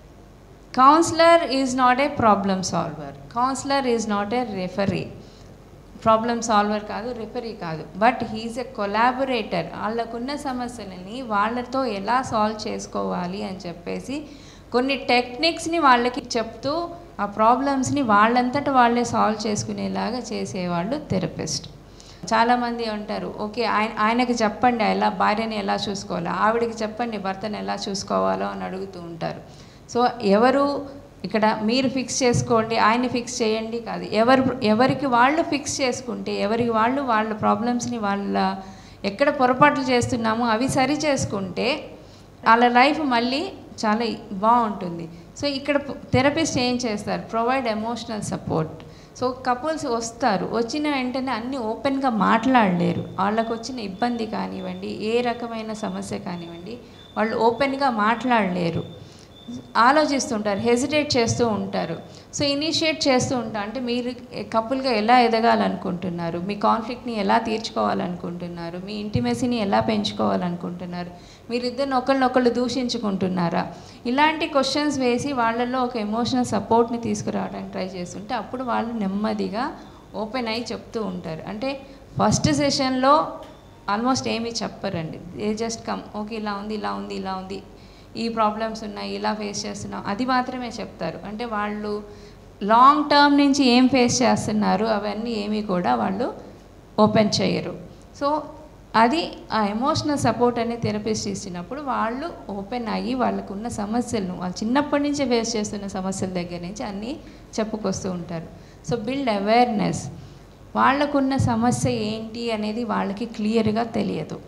counsellor is not a problem solver counsellor is not a referee problem solver కాదు రిఫరీ కాదు బట్ హీఈస్ ఎ కొలాబొరేటర్ వాళ్ళకున్న సమస్యలని వాళ్ళతో ఎలా సాల్వ్ చేసుకోవాలి అని చెప్పేసి కొన్ని టెక్నిక్స్ని వాళ్ళకి చెప్తూ ఆ ప్రాబ్లమ్స్ని వాళ్ళంతట వాళ్ళే సాల్వ్ చేసుకునేలాగా చేసేవాళ్ళు థెరపిస్ట్ చాలామంది అంటారు ఓకే ఆయన ఆయనకి చెప్పండి ఎలా భార్యని ఎలా చూసుకోవాలో ఆవిడకి చెప్పండి భర్తని ఎలా చూసుకోవాలో అని అడుగుతూ ఉంటారు సో ఎవరు ఇక్కడ మీరు ఫిక్స్ చేసుకోండి ఆయన ఫిక్స్ చేయండి కాదు ఎవరు ఎవరికి వాళ్ళు ఫిక్స్ చేసుకుంటే ఎవరికి వాళ్ళు వాళ్ళ ప్రాబ్లమ్స్ని వాళ్ళ ఎక్కడ పొరపాట్లు చేస్తున్నామో అవి సరి చేసుకుంటే వాళ్ళ లైఫ్ మళ్ళీ చాలా బాగుంటుంది సో ఇక్కడ థెరపిస్ట్ ఏం చేస్తారు provide emotional support so couples వస్తారు వచ్చిన వెంటనే అన్నీ ఓపెన్గా మాట్లాడలేరు వాళ్ళకు వచ్చిన ఇబ్బంది కానివ్వండి ఏ రకమైన సమస్య కానివ్వండి వాళ్ళు ఓపెన్గా మాట్లాడలేరు ఆలోచిస్తుంటారు హెజిటేట్ చేస్తూ ఉంటారు సో ఇనిషియేట్ చేస్తూ ఉంటారు అంటే మీరు కపుల్గా ఎలా ఎదగాలనుకుంటున్నారు మీ కాన్ఫ్లిక్ట్ని ఎలా తీర్చుకోవాలనుకుంటున్నారు మీ ఇంటిమెసీని ఎలా పెంచుకోవాలనుకుంటున్నారు మీరిద్దరిని ఒకళ్ళనొకళ్ళు దూషించుకుంటున్నారా ఇలాంటి క్వశ్చన్స్ వేసి వాళ్ళల్లో ఒక ఎమోషనల్ సపోర్ట్ని తీసుకురావడానికి ట్రై చేస్తుంటే అప్పుడు వాళ్ళు నెమ్మదిగా ఓపెన్ అయ్యి చెప్తూ ఉంటారు అంటే ఫస్ట్ సెషన్లో ఆల్మోస్ట్ ఏమీ చెప్పరండి ఏ జస్ట్ కమ్ ఓకే ఇలా ఉంది ఇలా ఉంది ఇలా ఉంది ఈ ప్రాబ్లమ్స్ ఉన్నాయి ఇలా ఫేస్ చేస్తున్నాం అది మాత్రమే చెప్తారు అంటే వాళ్ళు లాంగ్ టర్మ్ నుంచి ఏం ఫేస్ చేస్తున్నారు అవన్నీ ఏమీ కూడా వాళ్ళు ఓపెన్ చేయరు సో అది ఆ ఎమోషనల్ సపోర్ట్ అనే థెరపిస్ట్ ఇచ్చినప్పుడు వాళ్ళు ఓపెన్ అయ్యి వాళ్ళకున్న సమస్యలను వాళ్ళు చిన్నప్పటి నుంచే ఫేస్ చేస్తున్న సమస్యల దగ్గర నుంచి అన్నీ చెప్పుకొస్తూ ఉంటారు సో బిల్డ్ అవేర్నెస్ వాళ్ళకున్న సమస్య ఏంటి అనేది వాళ్ళకి క్లియర్గా తెలియదు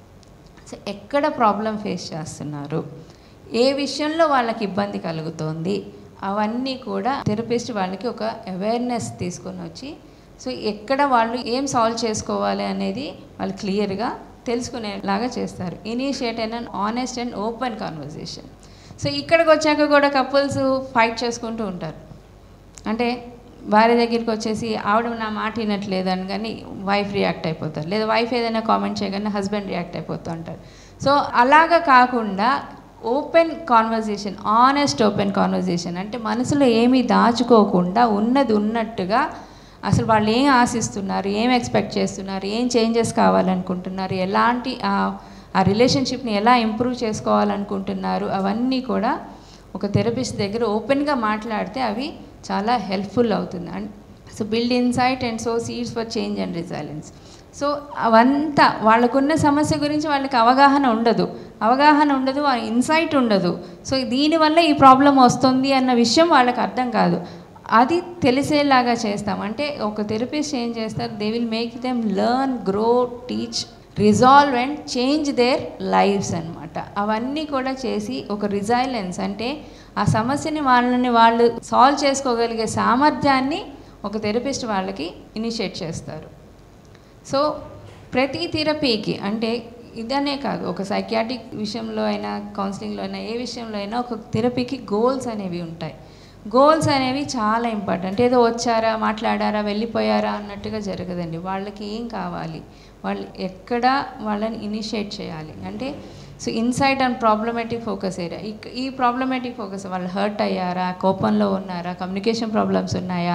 సో ఎక్కడ ప్రాబ్లం ఫేస్ చేస్తున్నారు ఏ విషయంలో వాళ్ళకి ఇబ్బంది కలుగుతోంది అవన్నీ కూడా థెరపిస్ట్ వాళ్ళకి ఒక అవేర్నెస్ తీసుకొని వచ్చి సో ఎక్కడ వాళ్ళు ఏం సాల్వ్ చేసుకోవాలి అనేది వాళ్ళు క్లియర్గా తెలుసుకునేలాగా చేస్తారు ఇనిషియేట్ అయిన honest and open conversation so ఇక్కడికి వచ్చాక కూడా కపుల్స్ ఫైట్ చేసుకుంటూ ఉంటారు అంటే భార్య దగ్గరికి వచ్చేసి ఆవిడ నా మాట వినట్లేదని కానీ వైఫ్ రియాక్ట్ అయిపోతారు లేదా వైఫ్ ఏదైనా కామెంట్ చేయగానే హస్బెండ్ రియాక్ట్ అయిపోతూ ఉంటారు సో అలాగా కాకుండా open conversation honest open conversation అంటే మనసులో ఏమీ దాచుకోకుండా ఉన్నది ఉన్నట్టుగా అసలు వాళ్ళు ఏం ఆశిస్తున్నారు ఏం ఎక్స్పెక్ట్ చేస్తున్నారు ఏం చేంజెస్ కావాలనుకుంటున్నారు ఎలాంటి ఆ రిలేషన్షిప్ని ఎలా ఇంప్రూవ్ చేసుకోవాలనుకుంటున్నారు అవన్నీ కూడా ఒక థెరపిస్ట్ దగ్గర ఓపెన్గా మాట్లాడితే అవి చాలా హెల్ప్ఫుల్ అవుతుంది and so build insight and so seeds for change and resilience so అవంతా వాళ్ళకున్న సమస్య గురించి వాళ్ళకి అవగాహన ఉండదు అవగాహన ఉండదు ఇన్సైట్ ఉండదు సో దీనివల్ల ఈ ప్రాబ్లం వస్తుంది అన్న విషయం వాళ్ళకి అర్థం కాదు అది తెలిసేలాగా చేస్తాం అంటే ఒక థెరపిస్ట్ ఏం చేస్తారు they will make them learn grow teach resolve and change their lives అనమాట అవన్నీ కూడా చేసి ఒక రిజైలెన్స్ అంటే ఆ సమస్యని వాళ్ళని వాళ్ళు సాల్వ్ చేసుకోగలిగే సామర్థ్యాన్ని ఒక థెరపిస్ట్ వాళ్ళకి ఇనిషియేట్ చేస్తారు సో ప్రతి థెరపీకి అంటే ఇదనే కాదు ఒక సైకియాటిక్ విషయంలో అయినా కౌన్సిలింగ్లో అయినా ఏ విషయంలో అయినా ఒక థెరపీకి గోల్స్ అనేవి ఉంటాయి గోల్స్ అనేవి చాలా ఇంపార్టెంట్ ఏదో వచ్చారా మాట్లాడారా వెళ్ళిపోయారా అన్నట్టుగా జరగదండి వాళ్ళకి ఏం కావాలి వాళ్ళు ఎక్కడ వాళ్ళని ఇనిషియేట్ చేయాలి అంటే so insight and problematic focus area ఈ ప్రాబ్లమేటిక్ ఫోకస్ వాళ్ళు హర్ట్ అయ్యారా కోపంలో ఉన్నారా కమ్యూనికేషన్ ప్రాబ్లమ్స్ ఉన్నాయా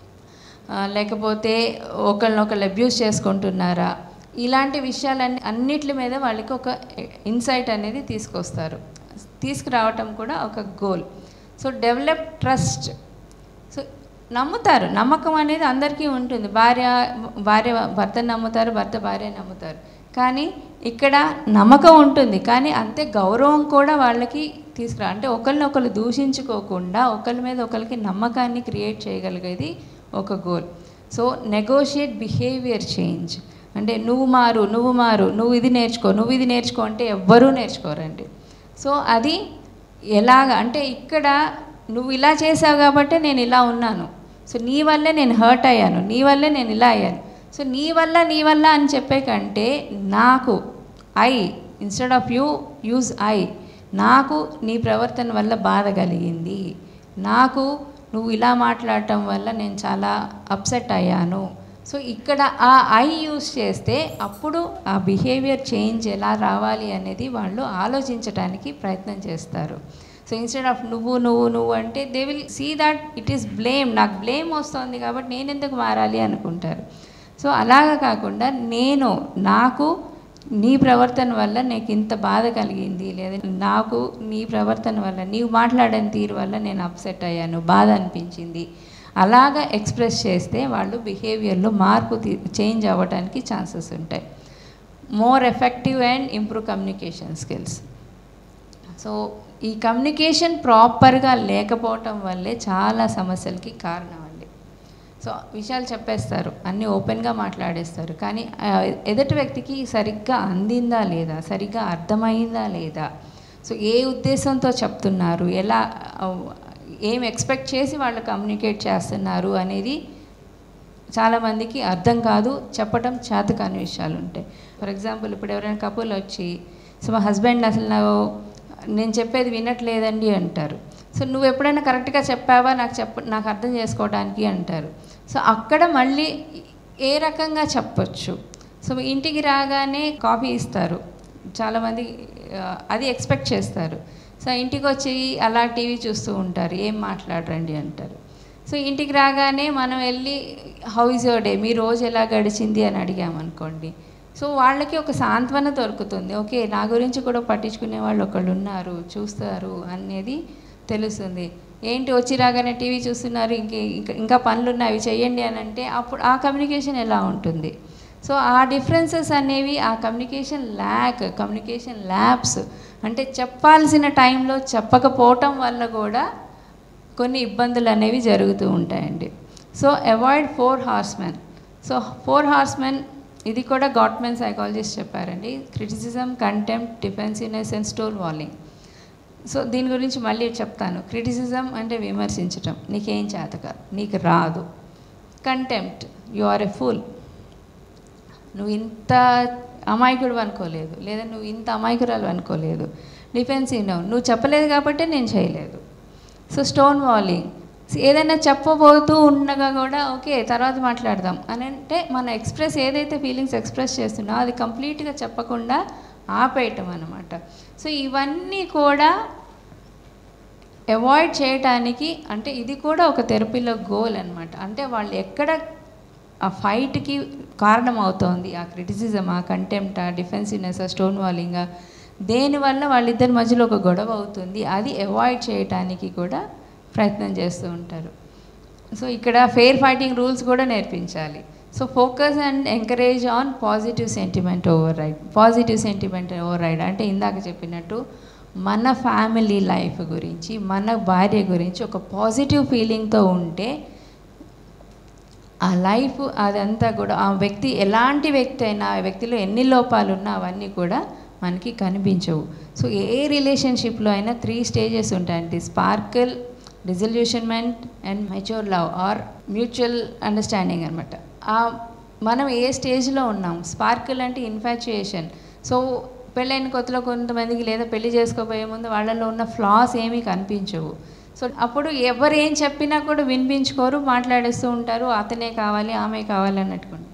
ఆ, లేకపోతే ఒకళ్ళనొకళ్ళు అబ్యూస్ చేసుకుంటున్నారా ఇలాంటి విషయాలన్నీ అన్నిటి మీద వాళ్ళకి ఒక ఇన్సైట్ అనేది తీసుకొస్తారు తీసుకురావటం కూడా ఒక goal so develop trust so నమ్ముతారు నమ్మకం అనేది అందరికీ ఉంటుంది భార్య భార్య భర్తను నమ్ముతారు భర్త భార్యని నమ్ముతారు కానీ ఇక్కడ నమ్మకం ఉంటుంది కానీ అంతే గౌరవం కూడా వాళ్ళకి తీసుకురా అంటే ఒకరిని ఒకరు దూషించుకోకుండా ఒకరి మీద ఒకరికి నమ్మకాన్ని క్రియేట్ చేయగలిగేది ఒక goal so negotiate behaviour change అంటే నువ్వు మారు నువ్వు మారు నువ్వు ఇది నేర్చుకో నువ్వు ఇది నేర్చుకో అంటే ఎవ్వరూ నేర్చుకోరండి సో అది ఎలాగ అంటే ఇక్కడ నువ్వు ఇలా చేసావు కాబట్టి నేను ఇలా ఉన్నాను సో నీ వల్లే నేను హర్ట్ అయ్యాను నీ వల్లే నేను ఇలా అయ్యాను సో నీ వల్ల నీ వల్ల అని చెప్పే కంటే నాకు I instead of you use I నాకు నీ ప్రవర్తన వల్ల బాధ కలిగింది నాకు నువ్వు ఇలా మాట్లాడటం వల్ల నేను చాలా అప్సెట్ అయ్యాను సో ఇక్కడ ఆ ఐ యూస్ చేస్తే అప్పుడు ఆ బిహేవియర్ చేంజ్ ఎలా రావాలి అనేది వాళ్ళు ఆలోచించడానికి ప్రయత్నం చేస్తారు సో ఇన్స్టెడ్ ఆఫ్ నువ్వు నువ్వు నువ్వు అంటే they will see that it is blame నాకు బ్లేమ్ వస్తుంది కాబట్టి నేను ఎందుకు మారాలి అనుకుంటారు సో అలాగా కాకుండా నేను నాకు నీ ప్రవర్తన వల్ల నీకు ఇంత బాధ కలిగింది లేదా నాకు నీ ప్రవర్తన వల్ల నీవు మాట్లాడిన తీరు వల్ల నేను అప్సెట్ అయ్యాను బాధ అనిపించింది అలాగా ఎక్స్ప్రెస్ చేస్తే వాళ్ళు బిహేవియర్లో మార్పు చేంజ్ అవ్వడానికి ఛాన్సెస్ ఉంటాయి more effective and improve communication skills so ఈ కమ్యూనికేషన్ ప్రాపర్గా లేకపోవటం వల్లే చాలా సమస్యలకి కారణం అండి సో విషయాలు చెప్పేస్తారు అన్నీ ఓపెన్గా మాట్లాడేస్తారు కానీ ఆ, ఎదుటి వ్యక్తికి సరిగ్గా అందిందా లేదా సరిగ్గా అర్థమైందా లేదా సో ఏ ఉద్దేశంతో చెప్తున్నారు ఎలా ఆ, ఏం ఎక్స్పెక్ట్ చేసి వాళ్ళు కమ్యూనికేట్ చేస్తున్నారు అనేది చాలామందికి అర్థం కాదు చెప్పటం చేతకాని విషయాలు ఉంటాయి ఫర్ ఎగ్జాంపుల్ ఇప్పుడు ఎవరైనా కపుల్ వచ్చి సో మా హస్బెండ్ అసలు నాకు నేను చెప్పేది వినట్లేదండి అంటారు సో నువ్వు ఎప్పుడైనా కరెక్ట్గా చెప్పావా నాకు చెప్ప నాకు అర్థం చేసుకోవడానికి అంటారు సో అక్కడ మళ్ళీ ఏ రకంగా చెప్పొచ్చు సో ఇంటికి రాగానే కాఫీ ఇస్తారు చాలామంది ఆ, అది ఎక్స్పెక్ట్ చేస్తారు సో ఇంటికి వచ్చి అలా టీవీ చూస్తూ ఉంటారు ఏం మాట్లాడరండి అంటారు సో ఇంటికి రాగానే మనం వెళ్ళి హౌ ఇస్ యువర్ డే మీ రోజు ఎలా గడిచింది అని అడిగామనుకోండి సో వాళ్ళకి ఒక సాంత్వన దొరుకుతుంది ఓకే నా గురించి కూడా పట్టించుకునే వాళ్ళు ఒకళ్ళు ఉన్నారు చూస్తారు అనేది తెలుస్తుంది ఏంటి వచ్చి రాగానే టీవీ చూస్తున్నారు ఇంక ఇంకా ఇంకా పనులు ఉన్నాయి అవి చేయండి అని అంటే అప్పుడు ఆ కమ్యూనికేషన్ ఎలా ఉంటుంది సో ఆ డిఫరెన్సెస్ అనేవి ఆ కమ్యూనికేషన్ ల్యాక్ కమ్యూనికేషన్ ల్యాబ్స్ అంటే చెప్పాల్సిన టైంలో చెప్పకపోవటం వల్ల కూడా కొన్ని ఇబ్బందులు అనేవి జరుగుతూ ఉంటాయండి so avoid four horsemen so four horsemen ఇది కూడా గాట్మెన్ సైకాలజిస్ట్ చెప్పారండి criticism contempt defensiveness and stonewalling so దీని గురించి మళ్ళీ చెప్తాను క్రిటిసిజం అంటే విమర్శించటం నీకేం చేతక నీకు రాదు contempt you are a fool నువ్వు ఇంత అమాయకుడు అనుకోలేదు లేదా నువ్వు ఇంత అమాయకురాలు అనుకోలేదు డిఫెన్సివ్ నువ్వు నువ్వు చెప్పలేదు కాబట్టి నేను చేయలేదు సో స్టోన్ వాలింగ్ ఏదైనా చెప్పబోతూ ఉండగా కూడా ఓకే తర్వాత మాట్లాడదాం అని అంటే మన ఎక్స్ప్రెస్ ఏదైతే ఫీలింగ్స్ ఎక్స్ప్రెస్ చేస్తున్నామో అది కంప్లీట్గా చెప్పకుండా ఆపేయటం అనమాట సో ఇవన్నీ కూడా అవాయిడ్ చేయటానికి అంటే ఇది కూడా ఒక థెరపీలో గోల్ అనమాట అంటే వాళ్ళు ఎక్కడ ఆ ఫైట్కి కారణం అవుతోంది ఆ క్రిటిసిజం ఆ కంటెంప్ట్ ఆ డిఫెన్సివ్నెస్ ఆ స్టోన్ వాలింగ్ దేనివల్ల వాళ్ళిద్దరి మధ్యలో ఒక గొడవ అవుతుంది అది అవాయిడ్ చేయటానికి కూడా ప్రయత్నం చేస్తూ ఉంటారు సో ఇక్కడ ఫెయిర్ ఫైటింగ్ రూల్స్ కూడా నేర్పించాలి so focus and encourage on positive sentiment override positive sentiment override అంటే ఇందాక చెప్పినట్టు మన ఫ్యామిలీ లైఫ్ గురించి మన భార్య గురించి ఒక పాజిటివ్ ఫీలింగ్తో ఉంటే ఆ లైఫ్ అదంతా కూడా ఆ వ్యక్తి ఎలాంటి వ్యక్తి అయినా ఆ వ్యక్తిలో ఎన్ని లోపాలు ఉన్నా అవన్నీ కూడా మనకి కనిపించవు సో ఏ రిలేషన్షిప్లో అయినా త్రీ స్టేజెస్ ఉంటాయండి sparkle disillusionment and mature love or mutual understanding అనమాట మనం ఏ స్టేజ్లో ఉన్నాం స్పార్కిల్ అంటే ఇన్ఫాచ్యుయేషన్ సో పెళ్ళైన కొత్తలో కొంతమందికి లేదా పెళ్లి చేసుకోబోయే ముందు వాళ్ళలో ఉన్న ఫ్లాస్ ఏమీ కనిపించవు సో అప్పుడు ఎవరు ఏం చెప్పినా కూడా వినిపించుకోరు మాట్లాడేస్తూ ఉంటారు అతనే కావాలి ఆమె కావాలి అన్నట్టుకుంటారు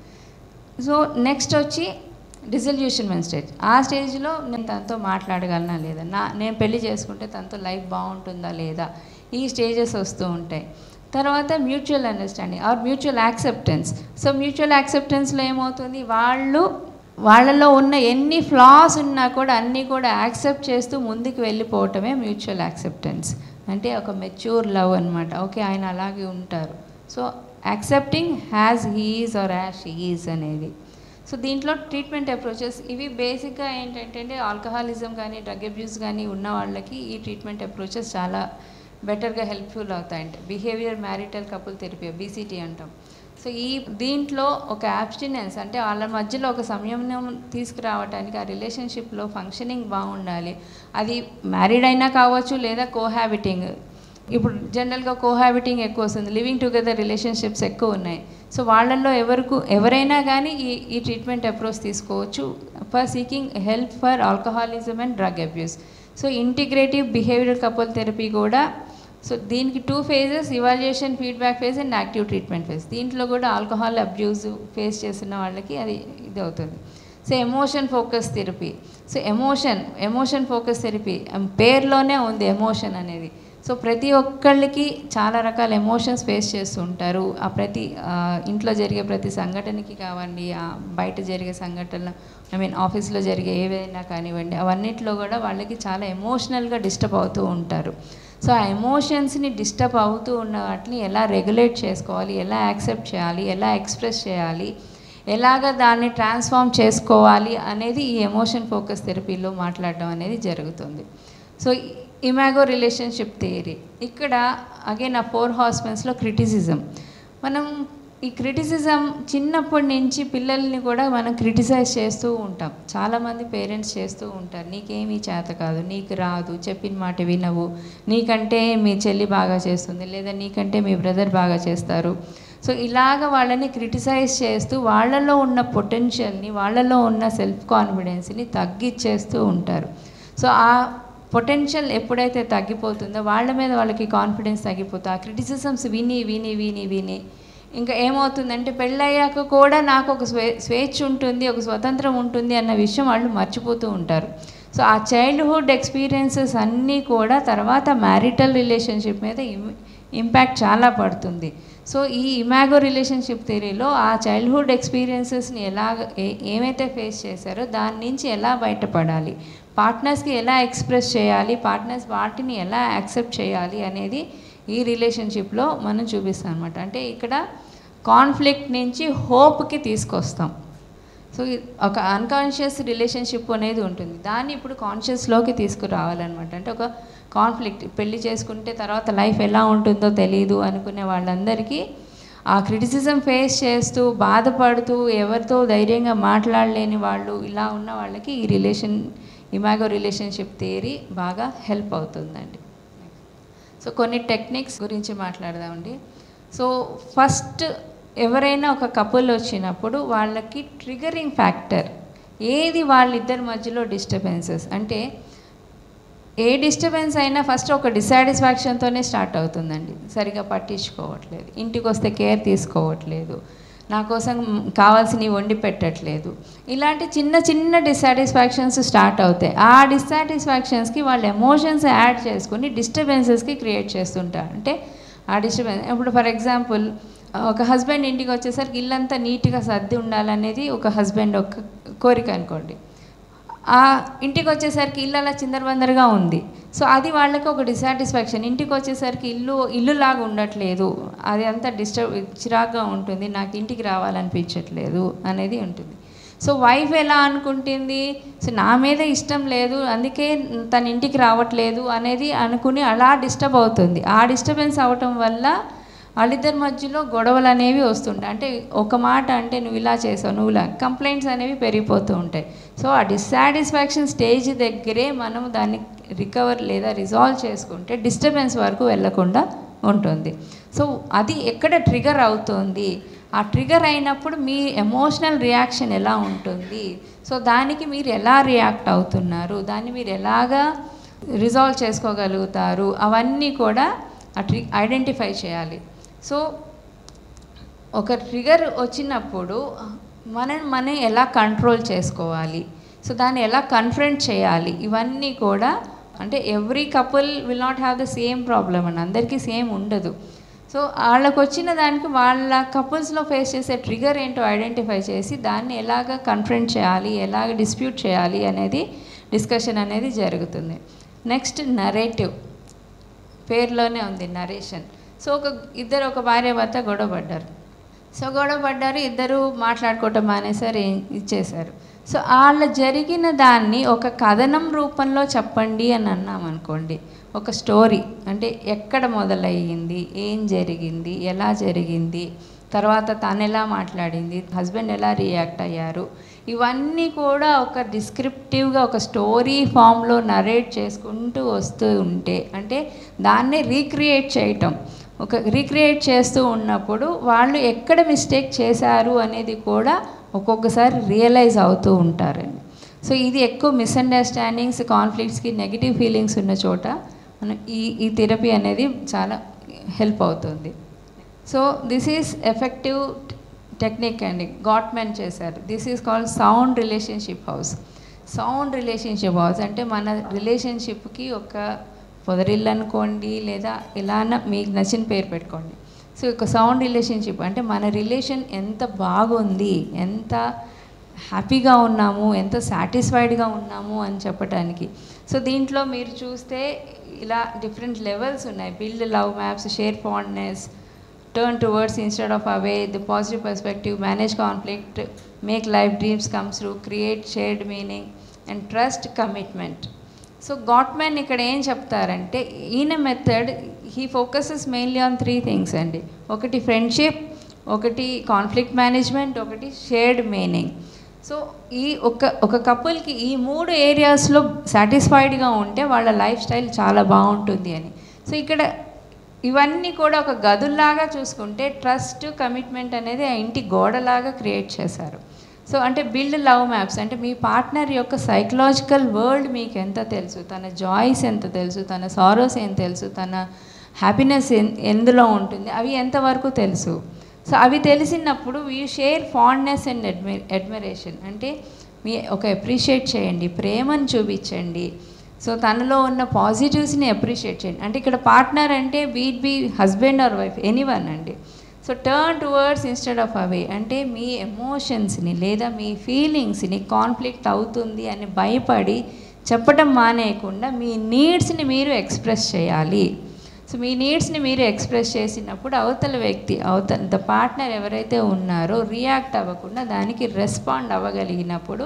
సో నెక్స్ట్ వచ్చి డిజల్యూషన్మెంట్ స్టేజ్ ఆ స్టేజ్లో నేను తనతో మాట్లాడగలనా లేదా నా నేను పెళ్లి చేసుకుంటే తనతో లైఫ్ బాగుంటుందా లేదా ఈ స్టేజెస్ వస్తూ ఉంటాయి తర్వాత mutual understanding or mutual acceptance so mutual యాక్సెప్టెన్స్లో ఏమవుతుంది వాళ్ళు వాళ్ళలో ఉన్న ఎన్ని ఫ్లాస్ ఉన్నా కూడా అన్నీ కూడా యాక్సెప్ట్ చేస్తూ ముందుకు వెళ్ళిపోవటమే మ్యూచువల్ యాక్సెప్టెన్స్ అంటే ఒక మెచ్యూర్ లవ్ అనమాట ఓకే ఆయన అలాగే ఉంటారు so accepting has he is or as he is అనేది సో దీంట్లో ట్రీట్మెంట్ అప్రోచెస్ ఇవి బేసిక్గా ఏంటంటే ఆల్కహాలిజం కానీ డ్రగ్ అబ్యూస్ కానీ ఉన్న వాళ్ళకి ఈ ట్రీట్మెంట్ అప్రోచెస్ చాలా బెటర్గా హెల్ప్ఫుల్ అవుతాయంట behaviour marital couple therapy BCT అంటాం సో ఈ దీంట్లో ఒక యాబ్స్టినెన్స్ అంటే వాళ్ళ మధ్యలో ఒక సంయమనం తీసుకురావడానికి ఆ రిలేషన్షిప్లో ఫంక్షనింగ్ బాగుండాలి అది మ్యారీడ్ అయినా కావచ్చు లేదా కోహాబిటింగ్ ఇప్పుడు జనరల్గా కోహాబిటింగ్ ఎక్కువ వస్తుంది లివింగ్ టుగెదర్ రిలేషన్షిప్స్ ఎక్కువ ఉన్నాయి సో వాళ్ళల్లో ఎవరికి ఎవరైనా కానీ ఈ ఈ ట్రీట్మెంట్ అప్రోచ్ తీసుకోవచ్చు for seeking help for alcoholism and drug abuse so integrative behavioural couple therapy కూడా సో దీనికి two phases evaluation feedback phase and active treatment phase దీంట్లో కూడా ఆల్కహాల్ అబ్యూజ్ ఫేస్ చేస్తున్న వాళ్ళకి అది ఇది అవుతుంది so emotion focus therapy so emotion emotion focus therapy పేర్లోనే ఉంది ఎమోషన్ అనేది సో ప్రతి ఒక్కళ్ళకి చాలా రకాల ఎమోషన్స్ ఫేస్ చేస్తూ ఉంటారు ఆ ప్రతి ఆ, ఇంట్లో జరిగే ప్రతి సంఘటనకి కావండి ఆ బయట జరిగే సంఘటనలు ఐ మీన్ ఆఫీస్లో జరిగే ఏవైనా కానివ్వండి అవన్నిట్లో కూడా వాళ్ళకి చాలా ఎమోషనల్గా డిస్టర్బ్ అవుతూ ఉంటారు సో ఆ ఎమోషన్స్ని డిస్టర్బ్ అవుతూ ఉన్న వాటిని ఎలా రెగ్యులేట్ చేసుకోవాలి ఎలా యాక్సెప్ట్ చేయాలి ఎలా ఎక్స్ప్రెస్ చేయాలి ఎలాగ దాన్ని ట్రాన్స్ఫార్మ్ చేసుకోవాలి అనేది ఈ ఎమోషన్ ఫోకస్ థెరపీలో మాట్లాడడం అనేది జరుగుతుంది సో ఇమాగో రిలేషన్షిప్ థియరీ ఇక్కడ అగైన్ ఆ ఫోర్ హాస్పెన్స్లో క్రిటిసిజం మనం ఈ క్రిటిసిజం చిన్నప్పటి నుంచి పిల్లల్ని కూడా మనం క్రిటిసైజ్ చేస్తూ ఉంటాం చాలామంది పేరెంట్స్ చేస్తూ ఉంటారు నీకేమీ చేత కాదు నీకు రాదు చెప్పిన మాట వినవు నీకంటే మీ చెల్లి బాగా చేస్తుంది లేదా నీకంటే మీ బ్రదర్ బాగా చేస్తారు సో ఇలాగ వాళ్ళని క్రిటిసైజ్ చేస్తూ వాళ్ళలో ఉన్న పొటెన్షియల్ని వాళ్ళలో ఉన్న సెల్ఫ్ కాన్ఫిడెన్స్ని తగ్గిచ్చేస్తూ ఉంటారు సో ఆ పొటెన్షియల్ ఎప్పుడైతే తగ్గిపోతుందో వాళ్ళ మీద వాళ్ళకి కాన్ఫిడెన్స్ తగ్గిపోతుంది ఆ క్రిటిసిజమ్స్ విని విని విని విని ఇంకా ఏమవుతుందంటే పెళ్ళయ్యాక కూడా నాకు ఒక స్వే స్వేచ్ఛ ఉంటుంది ఒక స్వతంత్రం ఉంటుంది అన్న విషయం వాళ్ళు మర్చిపోతూ ఉంటారు సో ఆ చైల్డ్హుడ్ ఎక్స్పీరియన్సెస్ అన్నీ కూడా తర్వాత మ్యారిటల్ రిలేషన్షిప్ మీద ఇం- ఇంపాక్ట్ చాలా పడుతుంది సో ఈ ఇమాగో రిలేషన్షిప్ థియరీలో ఆ చైల్డ్హుడ్ ఎక్స్పీరియన్సెస్ని ఎలా ఏ- ఏమైతే ఫేస్ చేశారో దాని నుంచి ఎలా బయటపడాలి పార్ట్నర్స్కి ఎలా ఎక్స్ప్రెస్ చేయాలి పార్ట్నర్స్ వాటిని ఎలా యాక్సెప్ట్ చేయాలి అనేది ఈ రిలేషన్షిప్లో మనం చూపిస్తాం అనమాట అంటే ఇక్కడ కాన్ఫ్లిక్ట్ నుంచి హోప్కి తీసుకొస్తాం సో ఇ- ఒక అన్కాన్షియస్ రిలేషన్షిప్ అనేది ఉంటుంది దాన్ని ఇప్పుడు కాన్షియస్లోకి తీసుకురావాలన్నమాట అంటే ఒక కాన్ఫ్లిక్ట్ పెళ్లి చేసుకుంటే తర్వాత లైఫ్ ఎలా ఉంటుందో తెలియదు అనుకునే వాళ్ళందరికీ ఆ క్రిటిసిజం ఫేస్ చేస్తూ బాధపడుతూ ఎవరితో ధైర్యంగా మాట్లాడలేని వాళ్ళు ఇలా ఉన్న వాళ్ళకి ఈ రిలేషన్ ఇమాగో రిలేషన్షిప్ థియరీ బాగా హెల్ప్ అవుతుందండి సో కొన్ని టెక్నిక్స్ గురించి మాట్లాడదామండి సో ఫస్ట్ ఎవరైనా ఒక కపుల్ వచ్చినప్పుడు వాళ్ళకి ట్రిగరింగ్ ఫ్యాక్టర్ ఏది వాళ్ళిద్దరి మధ్యలో డిస్టర్బెన్సెస్ అంటే ఏ డిస్టర్బెన్స్ అయినా ఫస్ట్ ఒక డిసాటిస్ఫాక్షన్తోనే స్టార్ట్ అవుతుందండి సరిగా పట్టించుకోవట్లేదు ఇంటికి వస్తే కేర్ తీసుకోవట్లేదు నా కోసం కావాల్సినవి వండి పెట్టట్లేదు ఇలాంటి చిన్న చిన్న డిస్సాటిస్ఫాక్షన్స్ స్టార్ట్ అవుతాయి ఆ డిస్సాటిస్ఫాక్షన్స్కి వాళ్ళ ఎమోషన్స్ యాడ్ చేసుకుని డిస్టర్బెన్సెస్కి క్రియేట్ చేస్తుంటారు అంటే ఆ డిస్టర్బెన్స్ ఇప్పుడు ఫర్ ఎగ్జాంపుల్ ఒక హస్బెండ్ ఇంటికి వచ్చేసరికి ఇల్లంతా నీట్గా సర్ది ఉండాలనేది ఒక హస్బెండ్ ఒక కోరిక అనుకోండి ఆ ఇంటికి వచ్చేసరికి ఇల్లు అలా చిందరబందరగా ఉంది సో అది వాళ్ళకి ఒక డిసాటిస్ఫాక్షన్ ఇంటికి వచ్చేసరికి ఇల్లు ఇల్లులాగా ఉండట్లేదు అది అంతా డిస్టర్బ్ చిరాగ్గా ఉంటుంది నాకు ఇంటికి రావాలనిపించట్లేదు అనేది ఉంటుంది సో వైఫ్ ఎలా అనుకుంటుంది సో నా మీద ఇష్టం లేదు అందుకే తన ఇంటికి రావట్లేదు అనేది అనుకుని అలా డిస్టర్బ్ అవుతుంది ఆ డిస్టర్బెన్స్ అవటం వల్ల వాళ్ళిద్దరి మధ్యలో గొడవలు అనేవి వస్తుంటాయి అంటే ఒక మాట అంటే నువ్వు ఇలా చేసావు నువ్వు ఇలా కంప్లైంట్స్ అనేవి పెరిగిపోతూ ఉంటాయి సో ఆ డిస్సాటిస్ఫాక్షన్ స్టేజ్ దగ్గరే మనం దాన్ని రికవర్ లేదా రిజాల్వ్ చేసుకుంటే డిస్టర్బెన్స్ వరకు వెళ్ళకుండా ఉంటుంది సో అది ఎక్కడ ట్రిగర్ అవుతుంది ఆ ట్రిగర్ అయినప్పుడు మీ ఎమోషనల్ రియాక్షన్ ఎలా ఉంటుంది సో దానికి మీరు ఎలా రియాక్ట్ అవుతున్నారు దాన్ని మీరు ఎలాగా రిజాల్వ్ చేసుకోగలుగుతారు అవన్నీ కూడా ఆ ట్రి ఐడెంటిఫై చేయాలి సో ఒక ట్రిగర్ వచ్చినప్పుడు మనం మనం ఎలా కంట్రోల్ చేసుకోవాలి సో దాన్ని ఎలా కన్ఫ్రంట్ చేయాలి ఇవన్నీ కూడా అంటే every couple will not have the same problem అండి అందరికీ సేమ్ ఉండదు సో వాళ్ళకు వచ్చిన దానికి వాళ్ళ కపుల్స్లో ఫేస్ చేసే ట్రిగర్ ఏంటో ఐడెంటిఫై చేసి దాన్ని ఎలాగ కన్ఫ్రంట్ చేయాలి ఎలాగ డిస్ప్యూట్ చేయాలి అనేది డిస్కషన్ అనేది జరుగుతుంది నెక్స్ట్ నరేటివ్ పేరులోనే ఉంది నరేషన్ సో ఒక ఇద్దరు ఒక భార్య భర్త గొడవ పడ్డారు సో గొడవ పడ్డారు ఇద్దరు మాట్లాడుకోవటం మానేసారు ఏం- ఇచ్చేశారు సో వాళ్ళ జరిగిన దాన్ని ఒక కథనం రూపంలో చెప్పండి అని అన్నాం అనుకోండి ఒక స్టోరీ అంటే ఎక్కడ మొదలయ్యింది ఏం జరిగింది ఎలా జరిగింది తర్వాత తను ఎలా మాట్లాడింది హస్బెండ్ ఎలా రియాక్ట్ అయ్యారు ఇవన్నీ కూడా ఒక డిస్క్రిప్టివ్గా ఒక స్టోరీ ఫామ్లో నరేట్ చేసుకుంటూ వస్తూ ఉంటే అంటే దాన్నే రీక్రియేట్ చేయటం ఒక రీక్రియేట్ చేస్తూ ఉన్నప్పుడు వాళ్ళు ఎక్కడ మిస్టేక్ చేశారు అనేది కూడా ఒక్కొక్కసారి రియలైజ్ అవుతూ ఉంటారండి సో ఇది ఎక్కువ మిస్అండర్స్టాండింగ్స్ కాన్ఫ్లిక్ట్స్కి నెగిటివ్ ఫీలింగ్స్ ఉన్న చోట మనం ఈ ఈ థెరపీ అనేది చాలా హెల్ప్ అవుతుంది so this is effective technique అండి గాట్మెన్ చేశారు this is called sound relationship house sound relationship house అంటే మన రిలేషన్షిప్కి ఒక పొదరిల్లు అనుకోండి లేదా ఎలా అన్నా మీకు నచ్చిన పేరు పెట్టుకోండి సో ఒక సౌండ్ రిలేషన్షిప్ అంటే మన రిలేషన్ ఎంత బాగుంది ఎంత హ్యాపీగా ఉన్నాము ఎంత సాటిస్ఫైడ్గా ఉన్నాము అని చెప్పడానికి సో దీంట్లో మీరు చూస్తే ఇలా డిఫరెంట్ లెవెల్స్ ఉన్నాయి build love maps share fondness turn towards instead of away the positive perspective manage conflict make life dreams comes true create shared meaning and trust commitment so Gottman ఇక్కడ ఏం చెప్తారంటే ఈయన method he focuses mainly on three things అండి ఒకటి friendship ఒకటి conflict management ఒకటి shared meaning so ఈ ఒక ఒక కపుల్కి ఈ మూడు ఏరియాస్లో సాటిస్ఫైడ్గా ఉంటే వాళ్ళ లైఫ్ స్టైల్ చాలా బాగుంటుంది అని సో ఇక్కడ ఇవన్నీ కూడా ఒక గదుల్లాగా చూసుకుంటే ట్రస్ట్ కమిట్మెంట్ అనేది ఆ ఇంటి గోడలాగా క్రియేట్ చేశారు సో అంటే బిల్డ్ లవ్ మ్యాప్స్ అంటే మీ పార్ట్నర్ యొక్క సైకలాజికల్ వరల్డ్ మీకు ఎంత తెలుసు తన జాయ్స్ ఎంత తెలుసు తన సారోస్ ఏం తెలుసు తన హ్యాపీనెస్ ఎందులో ఉంటుంది అవి ఎంతవరకు తెలుసు సో అవి తెలిసినప్పుడు యూ షేర్ ఫాండ్నెస్ అండ్ అడ్మి అడ్మిరేషన్ అంటే మీ ఒక అప్రిషియేట్ చేయండి ప్రేమను చూపించండి సో తనలో ఉన్న పాజిటివ్స్ని అప్రిషియేట్ చేయండి అంటే ఇక్కడ పార్ట్నర్ అంటే be it be husband or wife anyone అండి so turn towards instead of away అంటే మీ ఎమోషన్స్ని లేదా మీ ఫీలింగ్స్ని కాన్ఫ్లిక్ట్ అవుతుంది అని భయపడి చెప్పటం మానేయకుండా మీ నీడ్స్ని మీరు ఎక్స్ప్రెస్ చేయాలి సో మీ నీడ్స్ని మీరు ఎక్స్ప్రెస్ చేసినప్పుడు అవతల వ్యక్తి అవతల ద పార్ట్నర్ ఎవరైతే ఉన్నారో రియాక్ట్ అవ్వకుండా దానికి రెస్పాండ్ అవ్వగలిగినప్పుడు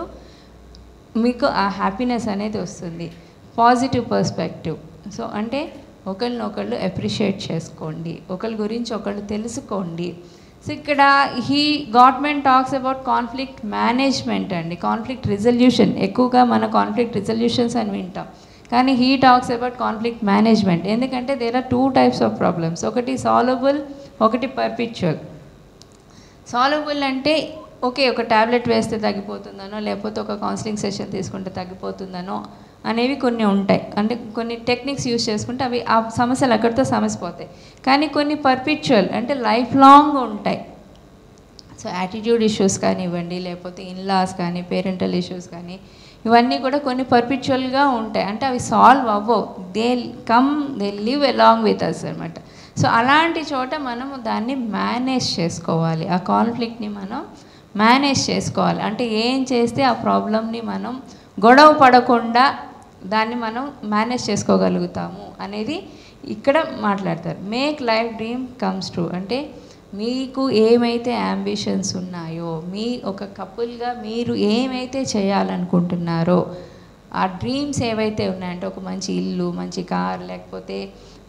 మీకు ఆ హ్యాపీనెస్ అనేది వస్తుంది పాజిటివ్ పర్స్పెక్టివ్ సో అంటే ఒకరినొకళ్ళు అప్రిషియేట్ చేసుకోండి ఒకరి గురించి ఒకళ్ళు తెలుసుకోండి సో ఇక్కడ he government talks about conflict management అండి కాన్ఫ్లిక్ట్ రిజల్యూషన్ ఎక్కువగా మన కాన్ఫ్లిక్ట్ రిజల్యూషన్స్ అని వింటాం కానీ he talks about conflict management ఎందుకంటే there are two types of problems ఒకటి సాల్వబుల్ ఒకటి పర్పిచువల్ సాల్వబుల్ అంటే ఓకే ఒక ట్యాబ్లెట్ వేస్తే తగ్గిపోతుందనో లేకపోతే ఒక కౌన్సిలింగ్ సెషన్ తీసుకుంటే తగ్గిపోతుందనో అనేవి కొన్ని ఉంటాయి అంటే కొన్ని టెక్నిక్స్ యూజ్ చేసుకుంటే అవి ఆ సమస్యలు అక్కడితో సమస్య పోతాయి కానీ కొన్ని పర్పిచువల్ అంటే లైఫ్ లాంగ్ ఉంటాయి సో యాటిట్యూడ్ ఇష్యూస్ కానివ్వండి లేకపోతే ఇన్లాస్ కానీ పేరెంటల్ ఇష్యూస్ కానీ ఇవన్నీ కూడా కొన్ని పర్పిచువల్గా ఉంటాయి అంటే అవి సాల్వ్ అవ్వవు they come they live along with us అనమాట సో అలాంటి చోట మనం దాన్ని మేనేజ్ చేసుకోవాలి ఆ కాన్ఫ్లిక్ట్ని మనం మేనేజ్ చేసుకోవాలి అంటే ఏం చేస్తే ఆ ప్రాబ్లమ్ని మనం గొడవ పడకుండా దాన్ని మనం మేనేజ్ చేసుకోగలుగుతాము అనేది ఇక్కడ మాట్లాడతారు make life dream comes true అంటే మీకు ఏమైతే అంబిషన్స్ ఉన్నాయో మీ ఒక కపుల్గా మీరు ఏమైతే చేయాలనుకుంటున్నారో ఆ డ్రీమ్స్ ఏవైతే ఉన్నాయంటే ఒక మంచి ఇల్లు మంచి కార్ లేకపోతే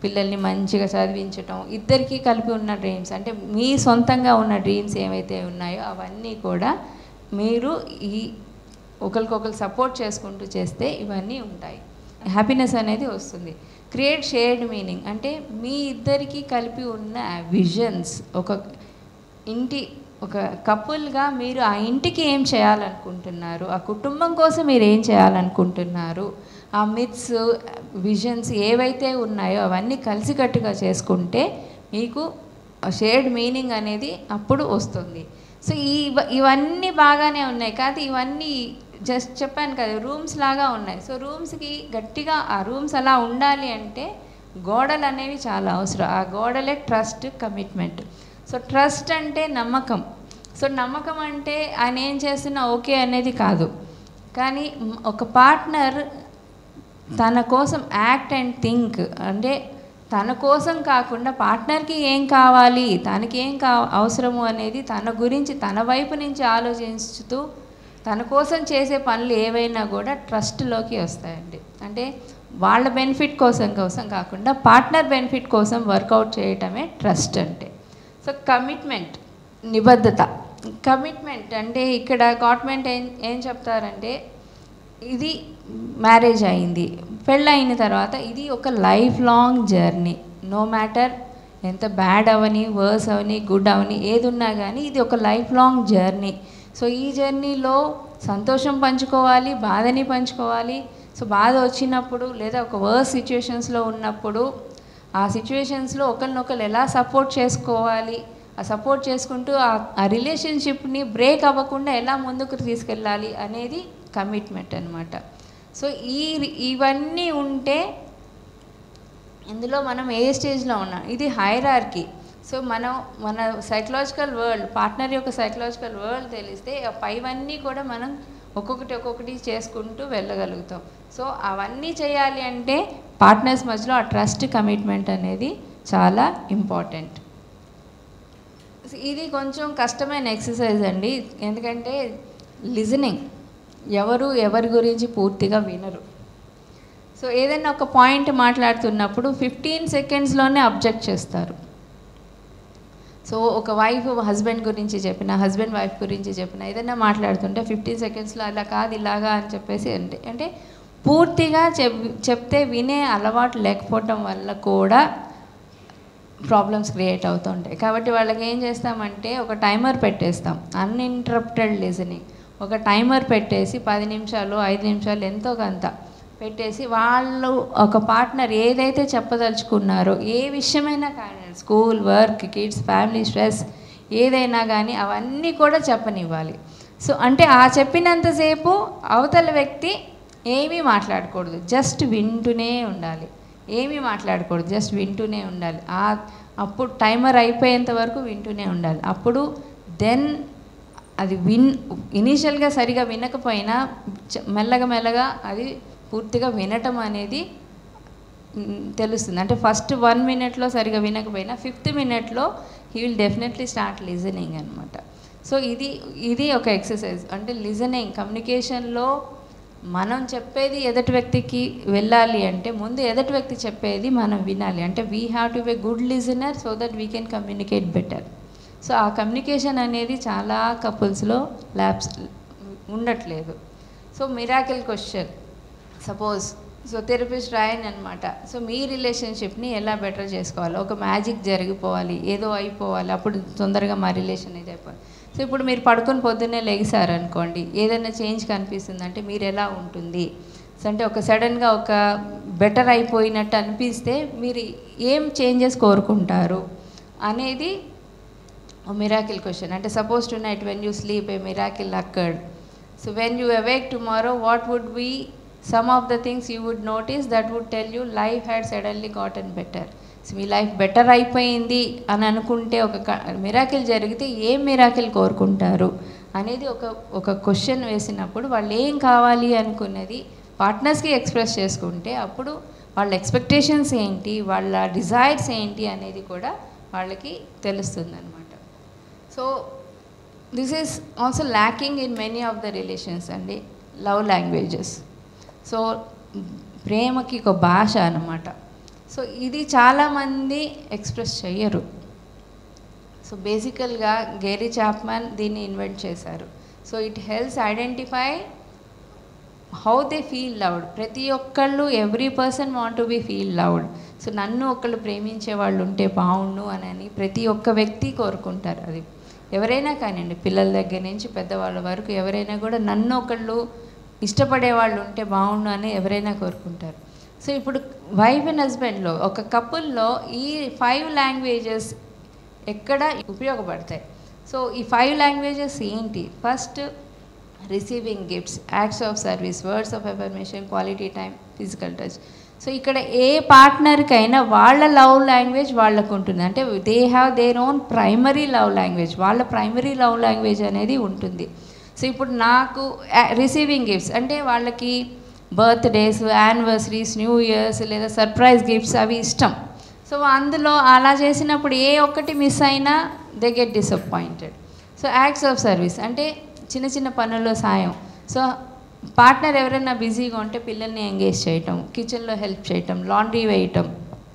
పిల్లల్ని మంచిగా చదివించటం ఇద్దరికీ కలిపి ఉన్న డ్రీమ్స్ అంటే మీ సొంతంగా ఉన్న డ్రీమ్స్ ఏవైతే ఉన్నాయో అవన్నీ కూడా మీరు ఈ ఒకరికొకరు సపోర్ట్ చేసుకుంటూ చేస్తే ఇవన్నీ ఉంటాయి హ్యాపీనెస్ అనేది వస్తుంది క్రియేట్ షేర్డ్ మీనింగ్ అంటే మీ ఇద్దరికి కలిపి ఉన్న విజన్స్ ఒక ఇంటి ఒక కపుల్గా మీరు ఆ ఇంటికి ఏం చేయాలనుకుంటున్నారు ఆ కుటుంబం కోసం మీరు ఏం చేయాలనుకుంటున్నారు ఆ మిత్స్ విజన్స్ ఏవైతే ఉన్నాయో అవన్నీ కలిసికట్టుగా చేసుకుంటే మీకు షేర్డ్ మీనింగ్ అనేది అప్పుడు వస్తుంది సో ఈ ఇవన్నీ బాగానే ఉన్నాయి కాదు ఇవన్నీ జస్ట్ చెప్పాను కదా రూమ్స్ లాగా ఉన్నాయి సో రూమ్స్కి గట్టిగా ఆ రూమ్స్ అలా ఉండాలి అంటే గోడలు అనేవి చాలా అవసరం ఆ గోడలే ట్రస్ట్ కమిట్మెంట్ సో ట్రస్ట్ అంటే నమ్మకం సో నమ్మకం అంటే ఆయన ఏం చేస్తున్నా ఓకే అనేది కాదు కానీ మ్, ఒక పార్ట్నర్ తన కోసం యాక్ట్ అండ్ థింక్ అంటే తన కోసం కాకుండా పార్ట్నర్కి ఏం కావాలి తనకి ఏం కా అవసరము అనేది తన గురించి తన వైపు నుంచి ఆలోచిస్తూ తన కోసం చేసే పనులు ఏవైనా కూడా ట్రస్ట్లోకి వస్తాయండి అంటే వాళ్ళ బెనిఫిట్ కోసం కోసం కాకుండా పార్ట్నర్ బెనిఫిట్ కోసం వర్కౌట్ చేయటమే ట్రస్ట్ అంటే సో కమిట్మెంట్ నిబద్ధత కమిట్మెంట్ అంటే ఇక్కడ గవర్నమెంట్ ఏం ఏం చెప్తారంటే ఇది మ్యారేజ్ అయింది పెళ్ళయిన తర్వాత ఇది ఒక life long journey no matter ఎంత బ్యాడ్ అవని వర్స్ అవని గుడ్ అవని ఏది ఉన్నా కానీ ఇది ఒక లైఫ్ లాంగ్ జర్నీ సో ఈ జర్నీలో సంతోషం పంచుకోవాలి బాధని పంచుకోవాలి సో బాధ వచ్చినప్పుడు లేదా ఒక వర్స్ సిచ్యువేషన్స్లో ఉన్నప్పుడు ఆ సిచ్యువేషన్స్లో ఒకరినొకరు ఎలా సపోర్ట్ చేసుకోవాలి ఆ సపోర్ట్ చేసుకుంటూ ఆ- ఆ రిలేషన్షిప్ని బ్రేక్ అవ్వకుండా ఎలా ముందుకు తీసుకెళ్ళాలి అనేది కమిట్మెంట్ అనమాట సో ఈ ఇవన్నీ ఉంటే ఇందులో మనం ఏ స్టేజ్లో ఉన్నాం ఇది హైరార్కీ సో మనం మన సైకలాజికల్ వరల్డ్ పార్ట్నర్ యొక్క సైకలాజికల్ వరల్డ్ తెలిస్తే ఆ పైవన్నీ కూడా మనం ఒక్కొక్కటి ఒక్కొక్కటి చేసుకుంటూ వెళ్ళగలుగుతాం సో అవన్నీ చేయాలి అంటే పార్ట్నర్స్ మధ్యలో ఆ ట్రస్ట్ కమిట్మెంట్ అనేది చాలా ఇంపార్టెంట్ ఇది కొంచెం కష్టమైన ఎక్సర్సైజ్ అండి ఎందుకంటే లిజనింగ్ ఎవరు ఎవరి గురించి పూర్తిగా వినరు సో ఏదైనా ఒక పాయింట్ మాట్లాడుతున్నప్పుడు ఫిఫ్టీన్ సెకండ్స్లోనే అబ్జెక్ట్ చేస్తారు సో ఒక వైఫ్ హస్బెండ్ గురించి చెప్పిన హస్బెండ్ వైఫ్ గురించి చెప్పిన ఏదైనా మాట్లాడుతుంటే ఫిఫ్టీన్ సెకండ్స్లో అలా కాదు ఇలాగా అని చెప్పేసి అంటే అంటే పూర్తిగా చెప్ చెప్తే వినే అలవాటు లేకపోవటం వల్ల కూడా ప్రాబ్లమ్స్ క్రియేట్ అవుతుంటాయి కాబట్టి వాళ్ళకి ఏం చేస్తామంటే ఒక టైమర్ పెట్టేస్తాం అన్ఇంటరప్టెడ్ లిజనింగ్ ఒక టైమర్ పెట్టేసి పది నిమిషాలు ఐదు నిమిషాలు ఎంతో కొంత పెట్టేసి వాళ్ళు ఒక పార్ట్నర్ ఏదైతే చెప్పదలుచుకున్నారో ఏ విషయమైనా కానీ school work kids family stress ఏదైనా కానీ అవన్నీ కూడా చెప్పనివ్వాలి సో అంటే ఆ చెప్పినంతసేపు అవతల వ్యక్తి ఏమీ మాట్లాడకూడదు జస్ట్ వింటూనే ఉండాలి ఏమీ మాట్లాడకూడదు జస్ట్ వింటూనే ఉండాలి ఆ అప్పుడు టైమర్ అయిపోయేంత వరకు వింటూనే ఉండాలి అప్పుడు దెన్ అది విన్ ఇనీషియల్గా సరిగా వినకపోయినా చ- మెల్లగా మెల్లగా అది పూర్తిగా వినటం అనేది మ్, తెలుస్తుంది అంటే ఫస్ట్ వన్ మినిట్లో సరిగా వినకపోయినా ఫిఫ్త్ మినిట్లో he will definitely start listening అనమాట సో ఇది ఇది ఒక ఎక్సర్సైజ్ అంటే లిజనింగ్ కమ్యూనికేషన్లో మనం చెప్పేది ఎదుటి వ్యక్తికి వెళ్ళాలి అంటే ముందు ఎదుటి వ్యక్తి చెప్పేది మనం వినాలి అంటే we have to be good listener so that we can communicate better so ఆ కమ్యూనికేషన్ అనేది చాలా కపుల్స్లో ల్యాబ్స్ ఉండట్లేదు so miracle question suppose so therapist రాయన్ అనమాట సో మీ రిలేషన్షిప్ని ఎలా బెటర్ చేసుకోవాలి ఒక మ్యాజిక్ జరిగిపోవాలి ఏదో అయిపోవాలి అప్పుడు తొందరగా మా రిలేషన్ ఇది అయిపోవాలి సో ఇప్పుడు మీరు పడుకొని పొద్దున్నే లెగిసారు అనుకోండి ఏదైనా చేంజ్ కనిపిస్తుంది అంటే మీరు ఎలా ఉంటుంది సో అంటే ఒక సడన్గా ఒక బెటర్ అయిపోయినట్టు అనిపిస్తే మీరు ఏం చేంజెస్ కోరుకుంటారు అనేది మిరాకిల్ క్వశ్చన్ అంటే suppose tonight when you sleep a miracle occurred so when you awake tomorrow what would be some of the things you would notice that would tell you life had suddenly gotten better so మీ life better అయిపోయింది అని అనుకుంటే ఒక miracle జరిగితే ఏం miracle కోరుకుంటారు అనేది ఒక ఒక క్వశ్చన్ వేసినప్పుడు వాళ్ళు ఏం కావాలి అనుకున్నది పార్ట్నర్స్కి ఎక్స్ప్రెస్ చేసుకుంటే అప్పుడు వాళ్ళ ఎక్స్పెక్టేషన్స్ ఏంటి వాళ్ళ డిజైర్స్ ఏంటి అనేది కూడా వాళ్ళకి తెలుస్తుంది అనమాట so this is also lacking in many of the relations అండి లవ్ లాంగ్వేజెస్ సో ప్రేమకి ఒక భాష అనమాట సో ఇది చాలామంది ఎక్స్ప్రెస్ చెయ్యరు సో బేసికల్గా గేరీ చాప్మన్ దీన్ని ఇన్వెంట్ చేశారు so it helps identify how they feel loved ప్రతి ఒక్కళ్ళు every person want to be feel loved so నన్ను ఒకళ్ళు ప్రేమించే వాళ్ళు ఉంటే బాగుండు అని అని ప్రతి ఒక్క వ్యక్తి కోరుకుంటారు అది ఎవరైనా కానివ్వండి పిల్లల దగ్గర నుంచి పెద్దవాళ్ళ వరకు ఎవరైనా కూడా నన్ను ఒకళ్ళు ఇష్టపడే వాళ్ళు ఉంటే బాగుండు అని ఎవరైనా కోరుకుంటారు సో ఇప్పుడు వైఫ్ అండ్ హస్బెండ్లో ఒక కపుల్లో ఈ ఫైవ్ లాంగ్వేజెస్ ఎక్కడ ఉపయోగపడతాయి సో ఈ ఫైవ్ లాంగ్వేజెస్ ఏంటి first receiving gifts acts of service words of affirmation quality time physical touch so ఇక్కడ ఏ పార్ట్నర్కైనా వాళ్ళ లవ్ లాంగ్వేజ్ వాళ్ళకు ఉంటుంది అంటే they have their own primary love language వాళ్ళ ప్రైమరీ లవ్ లాంగ్వేజ్ అనేది ఉంటుంది సో ఇప్పుడు నాకు రిసీవింగ్ గిఫ్ట్స్ అంటే వాళ్ళకి బర్త్డేస్ యానివర్సరీస్ న్యూ ఇయర్స్ లేదా సర్ప్రైజ్ గిఫ్ట్స్ అవి ఇష్టం సో అందులో అలా చేసినప్పుడు ఏ ఒక్కటి మిస్ అయినా they get disappointed so acts of service అంటే చిన్న చిన్న పనుల్లో సాయం సో పార్ట్నర్ ఎవరైనా బిజీగా ఉంటే పిల్లల్ని ఎంగేజ్ చేయటం కిచెన్లో హెల్ప్ చేయటం లాండ్రీ వేయటం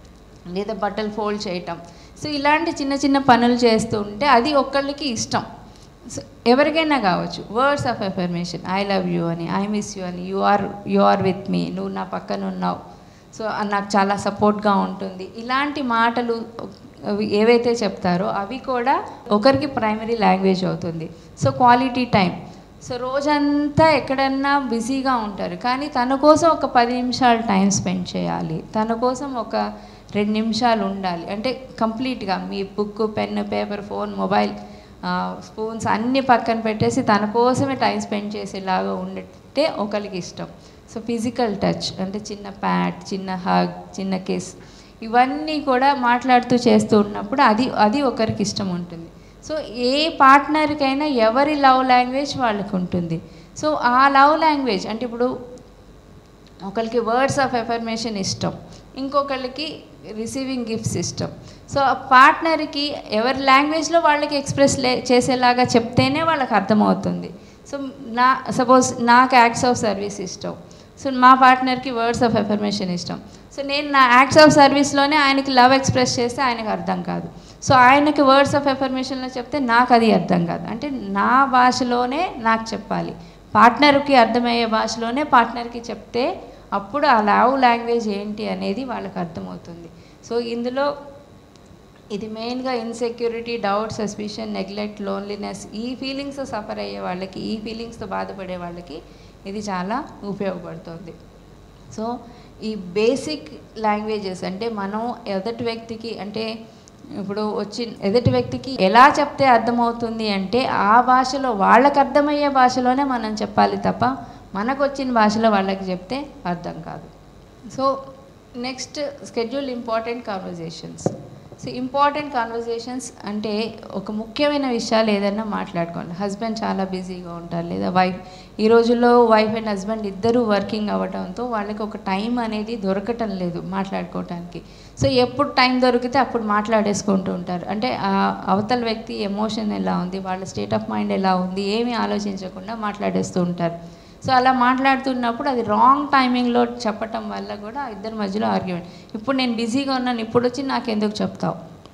లేదా బట్టలు ఫోల్డ్ చేయటం సో ఇలాంటి చిన్న చిన్న పనులు చేస్తూ ఉంటే అది ఒక్కళ్ళకి ఇష్టం సో ఎవరికైనా కావచ్చు words of affirmation I love you అని ఐ మిస్ యూ అని you are you are with me నువ్వు నా పక్కన ఉన్నావు సో నాకు చాలా సపోర్ట్గా ఉంటుంది ఇలాంటి మాటలు అవి ఏవైతే చెప్తారో అవి కూడా ఒకరికి ప్రైమరీ లాంగ్వేజ్ అవుతుంది సో క్వాలిటీ టైం సో రోజంతా ఎక్కడన్నా బిజీగా ఉంటారు కానీ తన కోసం ఒక పది నిమిషాలు టైం స్పెండ్ చేయాలి తన కోసం ఒక రెండు నిమిషాలు ఉండాలి అంటే కంప్లీట్గా మీ book pen paper phone mobile spoons అన్నీ పక్కన పెట్టేసి తన కోసమే టైం స్పెండ్ చేసేలాగా ఉంటే ఒకరికి ఇష్టం సో ఫిజికల్ టచ్ అంటే చిన్న ప్యాట్ చిన్న హగ్ చిన్న కిస్ ఇవన్నీ కూడా మాట్లాడుతూ చేస్తూ ఉన్నప్పుడు అది అది ఒకరికి ఇష్టం ఉంటుంది సో ఏ పార్ట్నర్కైనా ఎవరి లవ్ లాంగ్వేజ్ వాళ్ళకు ఉంటుంది సో ఆ లవ్ లాంగ్వేజ్ అంటే ఇప్పుడు ఒకరికి వర్డ్స్ ఆఫ్ ఎఫర్మేషన్ ఇష్టం ఇంకొకళ్ళకి రిసీవింగ్ గిఫ్ట్స్ ఇష్టం సో ఆ పార్ట్నర్కి ఎవరి లాంగ్వేజ్లో వాళ్ళకి ఎక్స్ప్రెస్ లే చేసేలాగా చెప్తేనే వాళ్ళకి అర్థమవుతుంది సో నా సపోజ్ నాకు యాక్ట్స్ ఆఫ్ సర్వీస్ ఇష్టం సో మా పార్ట్నర్కి వర్డ్స్ ఆఫ్ ఎఫర్మేషన్ ఇష్టం సో నేను నా యాక్ట్స్ ఆఫ్ సర్వీస్లోనే ఆయనకి లవ్ ఎక్స్ప్రెస్ చేస్తే ఆయనకు అర్థం కాదు సో ఆయనకి వర్డ్స్ ఆఫ్ ఎఫర్మేషన్లో చెప్తే నాకు అది అర్థం కాదు అంటే నా భాషలోనే నాకు చెప్పాలి పార్ట్నర్కి అర్థమయ్యే భాషలోనే పార్ట్నర్కి చెప్తే అప్పుడు ఆ లవ్ లాంగ్వేజ్ ఏంటి అనేది వాళ్ళకి అర్థమవుతుంది సో ఇందులో ఇది మెయిన్గా insecurity doubt suspicion neglect loneliness ఈ ఫీలింగ్స్ సఫర్ అయ్యే వాళ్ళకి ఈ ఫీలింగ్స్తో బాధపడే వాళ్ళకి ఇది చాలా ఉపయోగపడుతుంది సో ఈ బేసిక్ లాంగ్వేజెస్ అంటే మనం ఎదటి వ్యక్తికి అంటే ఇప్పుడు వచ్చి ఎదుటి వ్యక్తికి ఎలా చెప్తే అర్థమవుతుంది అంటే ఆ భాషలో వాళ్ళకి అర్థమయ్యే భాషలోనే మనం చెప్పాలి తప్ప మనకు వచ్చిన భాషలో వాళ్ళకి చెప్తే అర్థం కాదు so next schedule important conversations so important conversations అంటే ఒక ముఖ్యమైన విషయాలు ఏదైనా మాట్లాడుకోండి హస్బెండ్ చాలా బిజీగా ఉంటారు లేదా వైఫ్ ఈ రోజుల్లో వైఫ్ అండ్ హస్బెండ్ ఇద్దరు వర్కింగ్ అవ్వడంతో వాళ్ళకి ఒక టైం అనేది దొరకటం లేదు మాట్లాడుకోవటానికి సో ఎప్పుడు టైం దొరికితే అప్పుడు మాట్లాడేసుకుంటూ ఉంటారు అంటే ఆ అవతల వ్యక్తి ఎమోషన్ ఎలా ఉంది వాళ్ళ స్టేట్ ఆఫ్ మైండ్ ఎలా ఉంది ఏమీ ఆలోచించకుండా మాట్లాడేస్తూ ఉంటారు సో అలా మాట్లాడుతున్నప్పుడు అది రాంగ్ టైమింగ్లో చెప్పటం వల్ల కూడా ఇద్దరి మధ్యలో ఆర్గ్యుమెంట్ ఇప్పుడు నేను బిజీగా ఉన్నాను ఇప్పుడు వచ్చి నాకు ఎందుకు చెప్తావు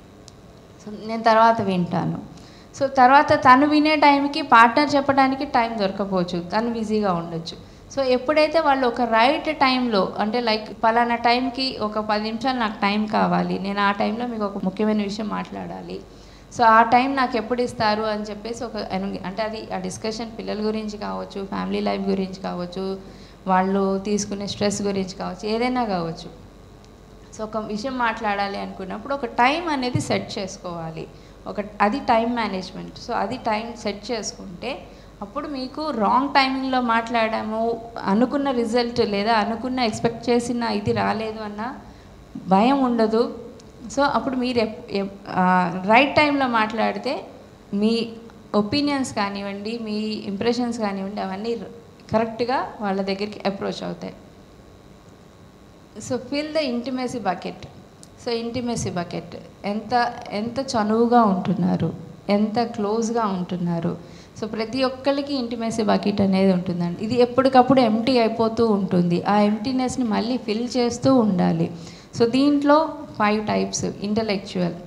సో నేను తర్వాత వింటాను సో తర్వాత తను వినే టైంకి పార్ట్నర్ చెప్పడానికి టైం దొరకపోవచ్చు తను బిజీగా ఉండొచ్చు సో ఎప్పుడైతే వాళ్ళు ఒక రైట్ టైంలో అంటే లైక్ పలానా టైంకి ఒక పది నిమిషాలు నాకు టైం కావాలి నేను ఆ టైంలో మీకు ఒక ముఖ్యమైన విషయం మాట్లాడాలి సో ఆ టైం నాకు ఎప్పుడు ఇస్తారు అని చెప్పేసి ఒక అంటే అది ఆ డిస్కషన్ పిల్లల గురించి కావచ్చు ఫ్యామిలీ లైఫ్ గురించి కావచ్చు వాళ్ళు తీసుకునే స్ట్రెస్ గురించి కావచ్చు ఏదైనా కావచ్చు సో ఒక విషయం మాట్లాడాలి అనుకున్నప్పుడు ఒక టైం అనేది సెట్ చేసుకోవాలి ఒక అది టైం మేనేజ్మెంట్ సో అది టైం సెట్ చేసుకుంటే అప్పుడు మీకు రాంగ్ టైమింగ్లో మాట్లాడాము అనుకున్న రిజల్ట్ లేదా అనుకున్న ఎక్స్పెక్ట్ చేసిన ఇది రాలేదు అన్న భయం ఉండదు సో అప్పుడు మీరు రైట్ టైంలో మాట్లాడితే మీ ఒపీనియన్స్ కానివ్వండి మీ ఇంప్రెషన్స్ కానివ్వండి అవన్నీ కరెక్ట్గా వాళ్ళ దగ్గరికి అప్రోచ్ అవుతాయి so fill the intimacy bucket so intimacy bucket ఎంత ఎంత చనువుగా ఉంటున్నారు ఎంత క్లోజ్గా ఉంటున్నారు సో ప్రతి ఒక్కరికి ఇంటిమేసీ బకెట్ అనేది ఉంటుందండి ఇది ఎప్పటికప్పుడు ఎంటీ అయిపోతూ ఉంటుంది ఆ ఎంటీనెస్ని మళ్ళీ ఫిల్ చేస్తూ ఉండాలి సో దీంట్లో ఫైవ్ టైప్స్ ఇంటలెక్చువల్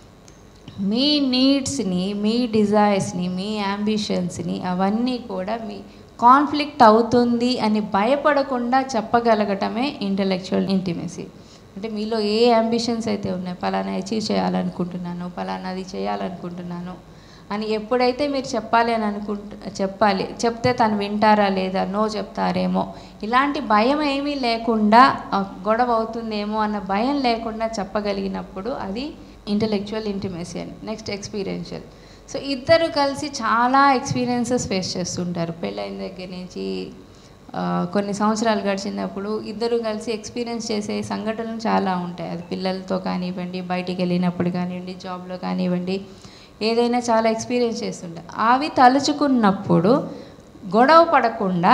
మీ నీడ్స్ని మీ డిజైర్స్ని మీ అంబిషన్స్ని అవన్నీ కూడా మీ కాన్ఫ్లిక్ట్ అవుతుంది అని భయపడకుండా చెప్పగలగటమే ఇంటలెక్చువల్ ఇంటిమసీ అంటే మీలో ఏ అంబిషన్స్ అయితే ఉన్నాయి పలానా అచీవ్ చేయాలనుకుంటున్నాను పలానాది చేయాలనుకుంటున్నాను అని ఎప్పుడైతే మీరు చెప్పాలి అని అనుకుంటు చెప్పాలి చెప్తే తను వింటారా లేదా నో చెప్తారేమో ఇలాంటి భయం ఏమీ లేకుండా ఆ, గొడవ అవుతుందేమో అన్న భయం లేకుండా చెప్పగలిగినప్పుడు అది ఇంటలెక్చువల్ ఇంటిమసీ అని నెక్స్ట్ ఎక్స్పీరియన్షియల్ సో ఇద్దరు కలిసి చాలా ఎక్స్పీరియన్సెస్ ఫేస్ చేస్తుంటారు పెళ్ళైన దగ్గర నుంచి ఆ, కొన్ని సంవత్సరాలు గడిచినప్పుడు ఇద్దరు కలిసి ఎక్స్పీరియన్స్ చేసే సంఘటనలు చాలా ఉంటాయి అది పిల్లలతో కానివ్వండి బయటికి వెళ్ళినప్పుడు కానివ్వండి జాబ్లో కానివ్వండి ఏదైనా చాలా ఎక్స్పీరియన్స్ చేస్తుంటారు అవి తలుచుకున్నప్పుడు గొడవ పడకుండా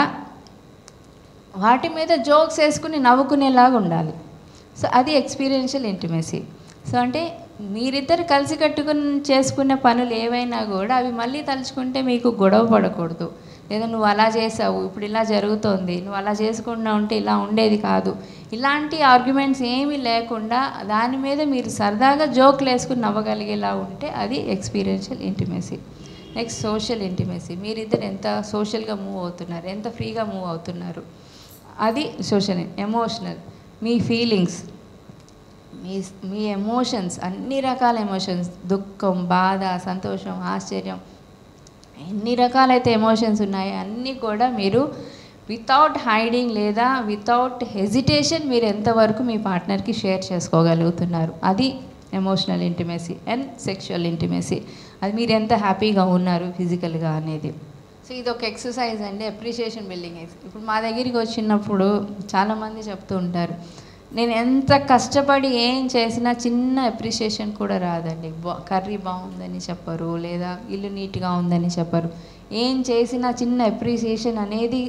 వాటి మీద జోక్స్ వేసుకుని నవ్వుకునేలాగా ఉండాలి సో అది ఎక్స్పీరియన్షియల్ ఇంటిమసీ సో అంటే మీరిద్దరు కలిసి కట్టుకుని చేసుకునే పనులు ఏవైనా కూడా అవి మళ్ళీ తలుచుకుంటే మీకు గొడవ పడకూడదు లేదా నువ్వు అలా చేసావు ఇప్పుడు ఇలా జరుగుతోంది నువ్వు అలా చేసుకుండా ఉంటే ఇలా ఉండేది కాదు ఇలాంటి ఆర్గ్యుమెంట్స్ ఏమీ లేకుండా దాని మీద మీరు సరదాగా జోక్లు వేసుకుని నవ్వగలిగేలా ఉంటే అది experiential intimacy next social intimacy మీరిద్దరు ఎంత సోషల్గా మూవ్ అవుతున్నారు ఎంత ఫ్రీగా మూవ్ అవుతున్నారు అది సోషల్ ఎమోషనల్ మీ ఫీలింగ్స్ మీ మీ ఎమోషన్స్ అన్ని రకాల ఎమోషన్స్ దుఃఖం బాధ సంతోషం ఆశ్చర్యం ఎన్ని రకాలైతే ఎమోషన్స్ ఉన్నాయో అన్నీ కూడా మీరు వితౌట్ హైడింగ్ లేదా వితౌట్ హెజిటేషన్ మీరు ఎంతవరకు మీ పార్ట్నర్కి షేర్ చేసుకోగలుగుతున్నారు అది emotional intimacy and sexual intimacy అది మీరు ఎంత హ్యాపీగా ఉన్నారు ఫిజికల్గా అనేది సో ఇది ఒక ఎక్సర్సైజ్ అండి అప్రిషియేషన్ బిల్డింగ్ ఇప్పుడు మా దగ్గరికి వచ్చినప్పుడు చాలామంది చెప్తూ ఉంటారు నేను ఎంత కష్టపడి ఏం చేసినా చిన్న అప్రిషియేషన్ కూడా రాదండి బా కర్రీ బాగుందని చెప్పరు లేదా ఇల్లు నీట్గా ఉందని చెప్పరు ఏం చేసినా చిన్న అప్రిషియేషన్ అనేది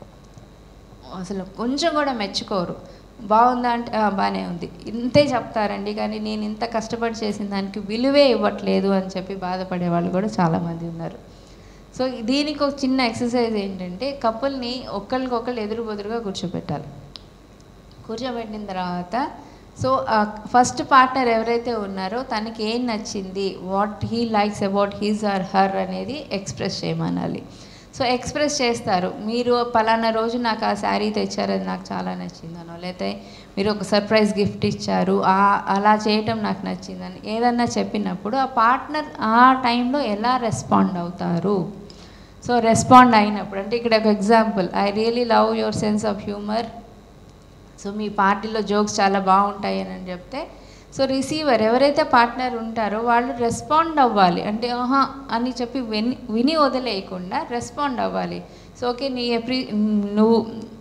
అసలు కొంచెం కూడా మెచ్చుకోరు బాగుందా అంటే "ఆ, బాగానే ఉంది ఇంతే చెప్తారండి కానీ నేను ఇంత కష్టపడి చేసిన దానికి విలువే ఇవ్వట్లేదు అని చెప్పి బాధపడే వాళ్ళు కూడా చాలామంది ఉన్నారు సో దీనికి ఒక చిన్న ఎక్సర్సైజ్ ఏంటంటే కపుల్ని ఒకరికొకరు ఎదురు బెదురుగా కూర్చోబెట్టాలి కూర్చోబెట్టిన తర్వాత సో ఫస్ట్ పార్ట్నర్ ఎవరైతే ఉన్నారో తనకి ఏం నచ్చింది what he likes about his or her అనేది ఎక్స్ప్రెస్ చేయమనాలి సో ఎక్స్ప్రెస్ చేస్తారు మీరు పలానా రోజు నాకు ఆ శారీ తెచ్చారు అది నాకు చాలా నచ్చిందనో లేకపోతే మీరు ఒక సర్ప్రైజ్ గిఫ్ట్ ఇచ్చారు ఆ అలా చేయటం నాకు నచ్చిందని ఏదన్నా చెప్పినప్పుడు ఆ పార్ట్నర్ ఆ టైంలో ఎలా రెస్పాండ్ అవుతారు సో రెస్పాండ్ అయినప్పుడు అంటే ఇక్కడ ఒక example I really love your sense of humour so మీ పార్టీలో జోక్స్ చాలా బాగుంటాయి అని చెప్తే సో రిసీవర్ ఎవరైతే పార్ట్నర్ ఉంటారో వాళ్ళు రెస్పాండ్ అవ్వాలి అంటే ఆహా అని చెప్పి విని విని వదిలేయకుండా రెస్పాండ్ అవ్వాలి సో ఓకే నీ ఎప్రి నువ్వు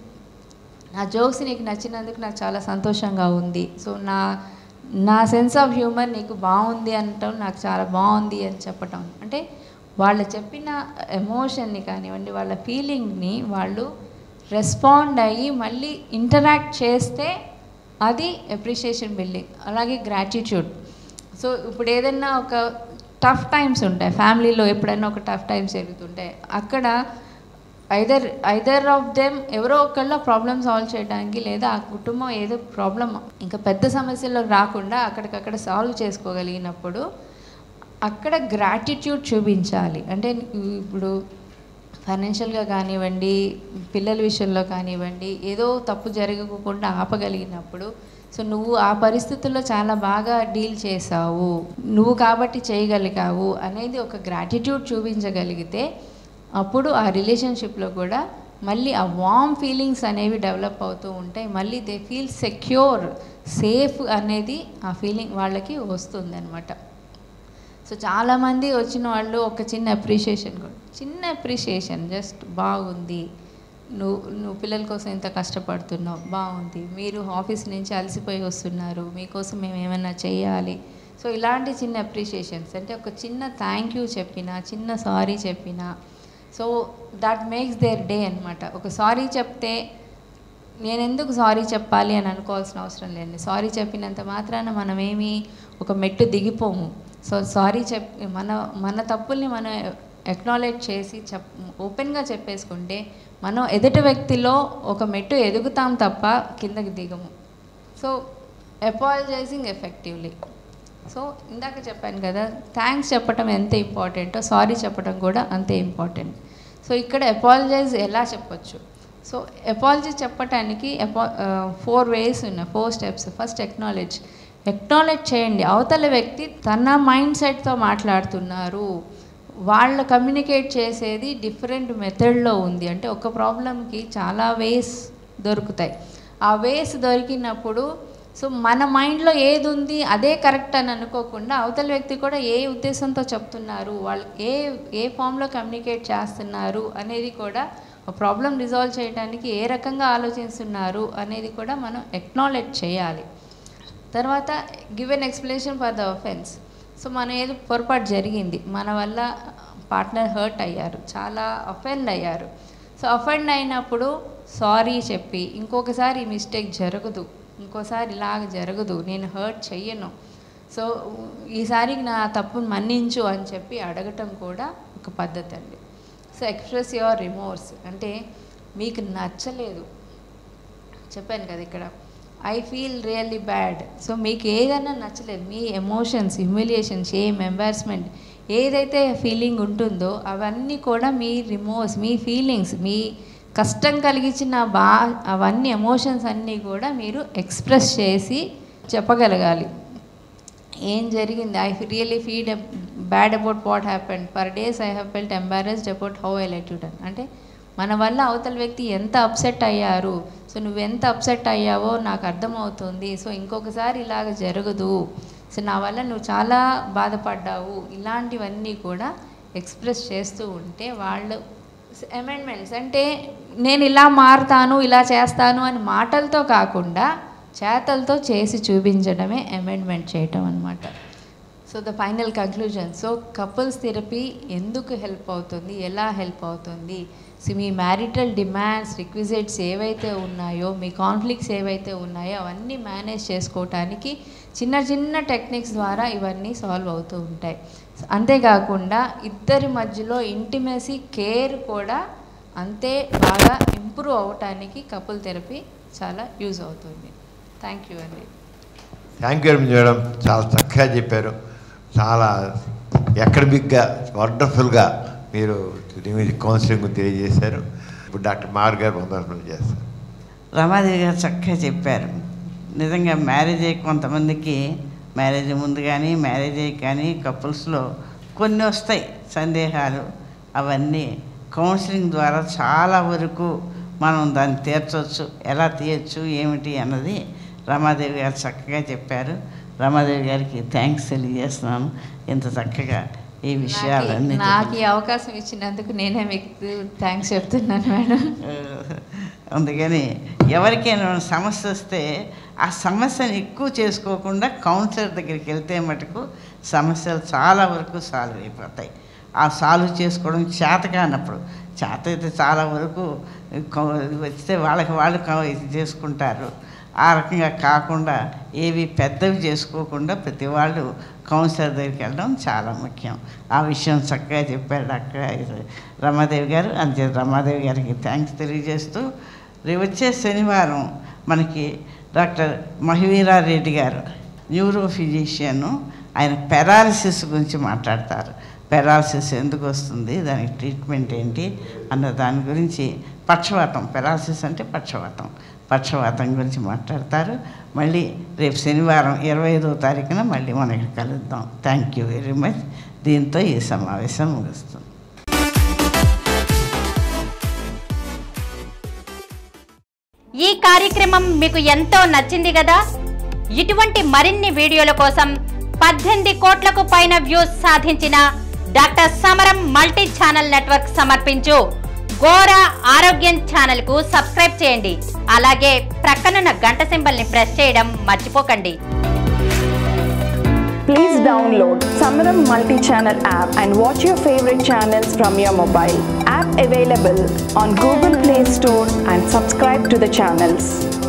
నా జోక్స్ నీకు నచ్చినందుకు నాకు చాలా సంతోషంగా ఉంది సో నా నా సెన్స్ ఆఫ్ హ్యూమర్ నీకు బాగుంది అనటం నాకు చాలా బాగుంది అని చెప్పటం అంటే వాళ్ళు చెప్పిన ఎమోషన్ని కానివ్వండి వాళ్ళ ఫీలింగ్ని వాళ్ళు రెస్పాండ్ అయ్యి మళ్ళీ ఇంటరాక్ట్ చేస్తే అది అప్రిషియేషన్ బిల్డింగ్ అలాగే గ్రాటిట్యూడ్ సో ఇప్పుడు ఏదైనా ఒక టఫ్ టైమ్స్ ఉంటాయి ఫ్యామిలీలో ఎప్పుడైనా ఒక టఫ్ టైమ్స్ జరుగుతుంటాయి అక్కడ ఐదర్ ఐదర్ ఆఫ్ దెమ్ ఎవరో ఒకళ్ళ ప్రాబ్లమ్ సాల్వ్ చేయడానికి లేదా ఆ కుటుంబం ఏదో ప్రాబ్లం ఇంకా పెద్ద సమస్యల్లో రాకుండా అక్కడికక్కడ సాల్వ్ చేసుకోగలిగినప్పుడు అక్కడ గ్రాటిట్యూడ్ చూపించాలి అంటే ఇప్పుడు ఫైనాన్షియల్గా కానివ్వండి పిల్లల విషయంలో కానివ్వండి ఏదో తప్పు జరగకుండా ఆపగలిగినప్పుడు సో నువ్వు ఆ పరిస్థితుల్లో చాలా బాగా డీల్ చేసావు నువ్వు కాబట్టి చేయగలిగావు అనేది ఒక గ్రాటిట్యూడ్ చూపించగలిగితే అప్పుడు ఆ రిలేషన్షిప్లో కూడా మళ్ళీ ఆ వామ్ ఫీలింగ్స్ అనేవి డెవలప్ అవుతూ ఉంటాయి మళ్ళీ దే ఫీల్ సెక్యూర్ సేఫ్ అనేది ఆ ఫీలింగ్ వాళ్ళకి వస్తుంది అనమాట సో చాలామంది వచ్చిన వాళ్ళు ఒక చిన్న అప్రిషియేషన్ కూడా చిన్న అప్రిషియేషన్ జస్ట్ బాగుంది నువ్వు నువ్వు పిల్లల కోసం ఇంత కష్టపడుతున్నావు బాగుంది మీరు ఆఫీస్ నుంచి అలసిపోయి వస్తున్నారు మీకోసం మేము ఏమైనా చేయాలి సో ఇలాంటి చిన్న అప్రిషియేషన్స్ అంటే ఒక చిన్న థ్యాంక్ యూ చెప్పినా చిన్న సారీ చెప్పినా so that makes their day అనమాట ఒక సారీ చెప్తే నేను ఎందుకు సారీ చెప్పాలి అని అనుకోవాల్సిన అవసరం లేదండి సారీ చెప్పినంత మాత్రాన మనమేమి ఒక మెట్టు దిగిపోము సో సారీ చెప్ మన మన తప్పుల్ని మనం ఎక్నాలెడ్జ్ చేసి చెప్ ఓపెన్గా చెప్పేసుకుంటే మనం ఎదుటి వ్యక్తిలో ఒక మెట్టు ఎదుగుతాం తప్ప కిందకి దిగము సో అపాలజైజింగ్ ఎఫెక్టివ్లీ సో ఇందాక చెప్పాను కదా థ్యాంక్స్ చెప్పడం ఎంత ఇంపార్టెంటో సారీ చెప్పడం కూడా అంతే ఇంపార్టెంట్ సో ఇక్కడ అపాలజైజ్ ఎలా చెప్పొచ్చు సో అపాలజీ చెప్పటానికి అపా ఫోర్ వేస్ ఉన్నాయి four steps first acknowledge acknowledge చేయండి అవతల వ్యక్తి తన మైండ్ సెట్తో మాట్లాడుతున్నారు వాళ్ళు కమ్యూనికేట్ చేసేది డిఫరెంట్ మెథడ్లో ఉంది అంటే ఒక ప్రాబ్లంకి చాలా వేస్ దొరుకుతాయి ఆ వేస్ దొరికినప్పుడు సో మన మైండ్లో ఏది ఉంది అదే కరెక్ట్ అని అనుకోకుండా అవతల వ్యక్తి కూడా ఏ ఉద్దేశంతో చెప్తున్నారు వాళ్ళు ఏ ఏ ఫామ్లో కమ్యూనికేట్ చేస్తున్నారు అనేది కూడా ప్రాబ్లం రిజాల్వ్ చేయడానికి ఏ రకంగా ఆలోచిస్తున్నారు అనేది కూడా మనం ఎక్నాలెడ్జ్ చేయాలి తర్వాత give an explanation for the offence so మన ఏదో పొరపాటు జరిగింది మన వల్ల పార్ట్నర్ హర్ట్ అయ్యారు చాలా అఫెండ్ అయ్యారు సో అఫెండ్ అయినప్పుడు సారీ చెప్పి ఇంకొకసారి ఈ మిస్టేక్ జరగదు ఇంకోసారి ఇలాగ జరగదు నేను హర్ట్ చెయ్యను సో ఈసారికి నా తప్పును మన్నించు అని చెప్పి అడగటం కూడా ఒక పద్ధతి అండి సో ఎక్స్ప్రెస్ యువర్ రిమోర్స్ అంటే మీకు నచ్చలేదు చెప్పాను కదా ఇక్కడ I feel really bad so మీకు ఏదైనా నచ్చలేదు మీ ఎమోషన్స్ హ్యూమిలియేషన్ షేమ్ ఎంబారస్మెంట్ ఏదైతే ఫీలింగ్ ఉంటుందో అవన్నీ కూడా మీ రిమోర్స్ మీ ఫీలింగ్స్ మీ కష్టం కలిగించిన బా అవన్నీ ఎమోషన్స్ అన్నీ కూడా మీరు ఎక్స్ప్రెస్ చేసి చెప్పగలగాలి ఏం జరిగింది I really feel bad about what happened per days I have felt embarrassed about how I let you down అంటే మన వల్ల అవతల వ్యక్తి ఎంత అప్సెట్ అయ్యారు సో నువ్వు ఎంత అప్సెట్ అయ్యావో నాకు అర్థమవుతుంది సో ఇంకొకసారి ఇలాగ జరగదు సో నా వల్ల నువ్వు చాలా బాధపడ్డావు ఇలాంటివన్నీ కూడా ఎక్స్ప్రెస్ చేస్తూ ఉంటే వాళ్ళు అమెండ్మెంట్స్ అంటే నేను ఇలా మారుతాను ఇలా చేస్తాను అని మాటలతో కాకుండా చేతలతో చేసి చూపించడమే అమెండ్మెంట్ చేయటం అనమాట so the final conclusion so couples therapy ఎందుకు హెల్ప్ అవుతుంది ఎలా హెల్ప్ అవుతుంది సో మీ మ్యారిటల్ డిమాండ్స్ రిక్విజిట్స్ ఏవైతే ఉన్నాయో మీ కాన్ఫ్లిక్ట్స్ ఏవైతే ఉన్నాయో అవన్నీ మేనేజ్ చేసుకోవటానికి చిన్న చిన్న టెక్నిక్స్ ద్వారా ఇవన్నీ సాల్వ్ అవుతూ ఉంటాయి అంతేకాకుండా ఇద్దరి మధ్యలో ఇంటిమసీ కేర్ కూడా అంతే బాగా ఇంప్రూవ్ అవటానికి కపుల్ థెరపీ చాలా యూజ్ అవుతుంది థ్యాంక్ యూ అండి థ్యాంక్ యూ మేడం చాలా చక్కగా చెప్పారు చాలా ఎకడమిక్గా వండర్ఫుల్గా మీరు కౌన్సిలింగ్ తెలియజేశారు ఇప్పుడు డాక్టర్ మార్ గారు వందనం చేస్తారు రమాదేవి గారు చక్కగా చెప్పారు నిజంగా మ్యారేజ్ అయ్యి కొంతమందికి మ్యారేజ్ ముందు కానీ మ్యారేజ్ అయ్యి కానీ కపుల్స్లో కొన్ని వస్తాయి సందేహాలు అవన్నీ కౌన్సిలింగ్ ద్వారా చాలా వరకు మనం దాన్ని తీర్చవచ్చు ఎలా తీయచ్చు ఏమిటి అన్నది రమాదేవి గారు చక్కగా చెప్పారు రమాదేవి గారికి థ్యాంక్స్ తెలియజేస్తున్నాను ఇంత చక్కగా ఈ విషయాలన్నీ నాకు- నాకు ఈ అవకాశం ఇచ్చినందుకు నేనే మీకు థ్యాంక్స్ చెప్తున్నాను మేడం అందుకని ఎవరికైనా సమస్య వస్తే ఆ సమస్యను ఎక్కువ చేసుకోకుండా కౌన్సిలర్ దగ్గరికి వెళ్తే మటుకు సమస్యలు చాలా వరకు సాల్వ్ అయిపోతాయి ఆ సాల్వ్ చేసుకోవడం చేత కానప్పుడు చేత అయితే చాలా వరకు కౌ- వస్తే వాళ్ళకి వాళ్ళు కౌ- ఇది చేసుకుంటారు ఆ రకంగా కాకుండా ఏవి పెద్దవి చేసుకోకుండా ప్రతి వాళ్ళు కౌన్సిలర్ దగ్గరికి వెళ్ళడం చాలా ముఖ్యం ఆ విషయం చక్కగా చెప్పారు డాక్టర్ రమాదేవి గారు అంతే రమాదేవి గారికి థ్యాంక్స్ తెలియజేస్తూ రేపు వచ్చే శనివారం మనకి డాక్టర్ మహివీరారెడ్డి గారు న్యూరో ఫిజిషియన్ ఆయన పెరాలసిస్ గురించి మాట్లాడతారు పెరాలసిస్ ఎందుకు వస్తుంది దానికి ట్రీట్మెంట్ ఏంటి అన్న దాని గురించి పక్షవాతం పెరాలసిస్ అంటే పక్షవాతం పక్షవాతం గురించి మాట్లాడతారు మళ్ళీ రేపు శనివారం ఇరవై ఐదో తారీఖున మళ్ళీ మనం ఇక్కడ కలుద్దాం థ్యాంక్ యూ వెరీ మచ్ దీంతో ఈ సమావేశం ముగుస్తుంది ఈ కార్యక్రమం మీకు ఎంతో నచ్చింది కదా ఇటువంటి మరిన్ని వీడియోల కోసం పద్దెనిమిది కోట్లకు పైన వ్యూస్ సాధించిన డాక్టర్ సమరం మల్టీ ఛానల్ నెట్వర్క్ సమర్పించు గోరా ఆరోగ్యం ఛానల్ కు సబ్స్క్రైబ్ చేయండి అలాగే ప్రక్కనున్న గంట సింబల్ ని ప్రెస్ చేయడం మర్చిపోకండి Please download Samaram multi-channel app and watch your favorite channels from your mobile. App available on Google Play Store and subscribe to the channels.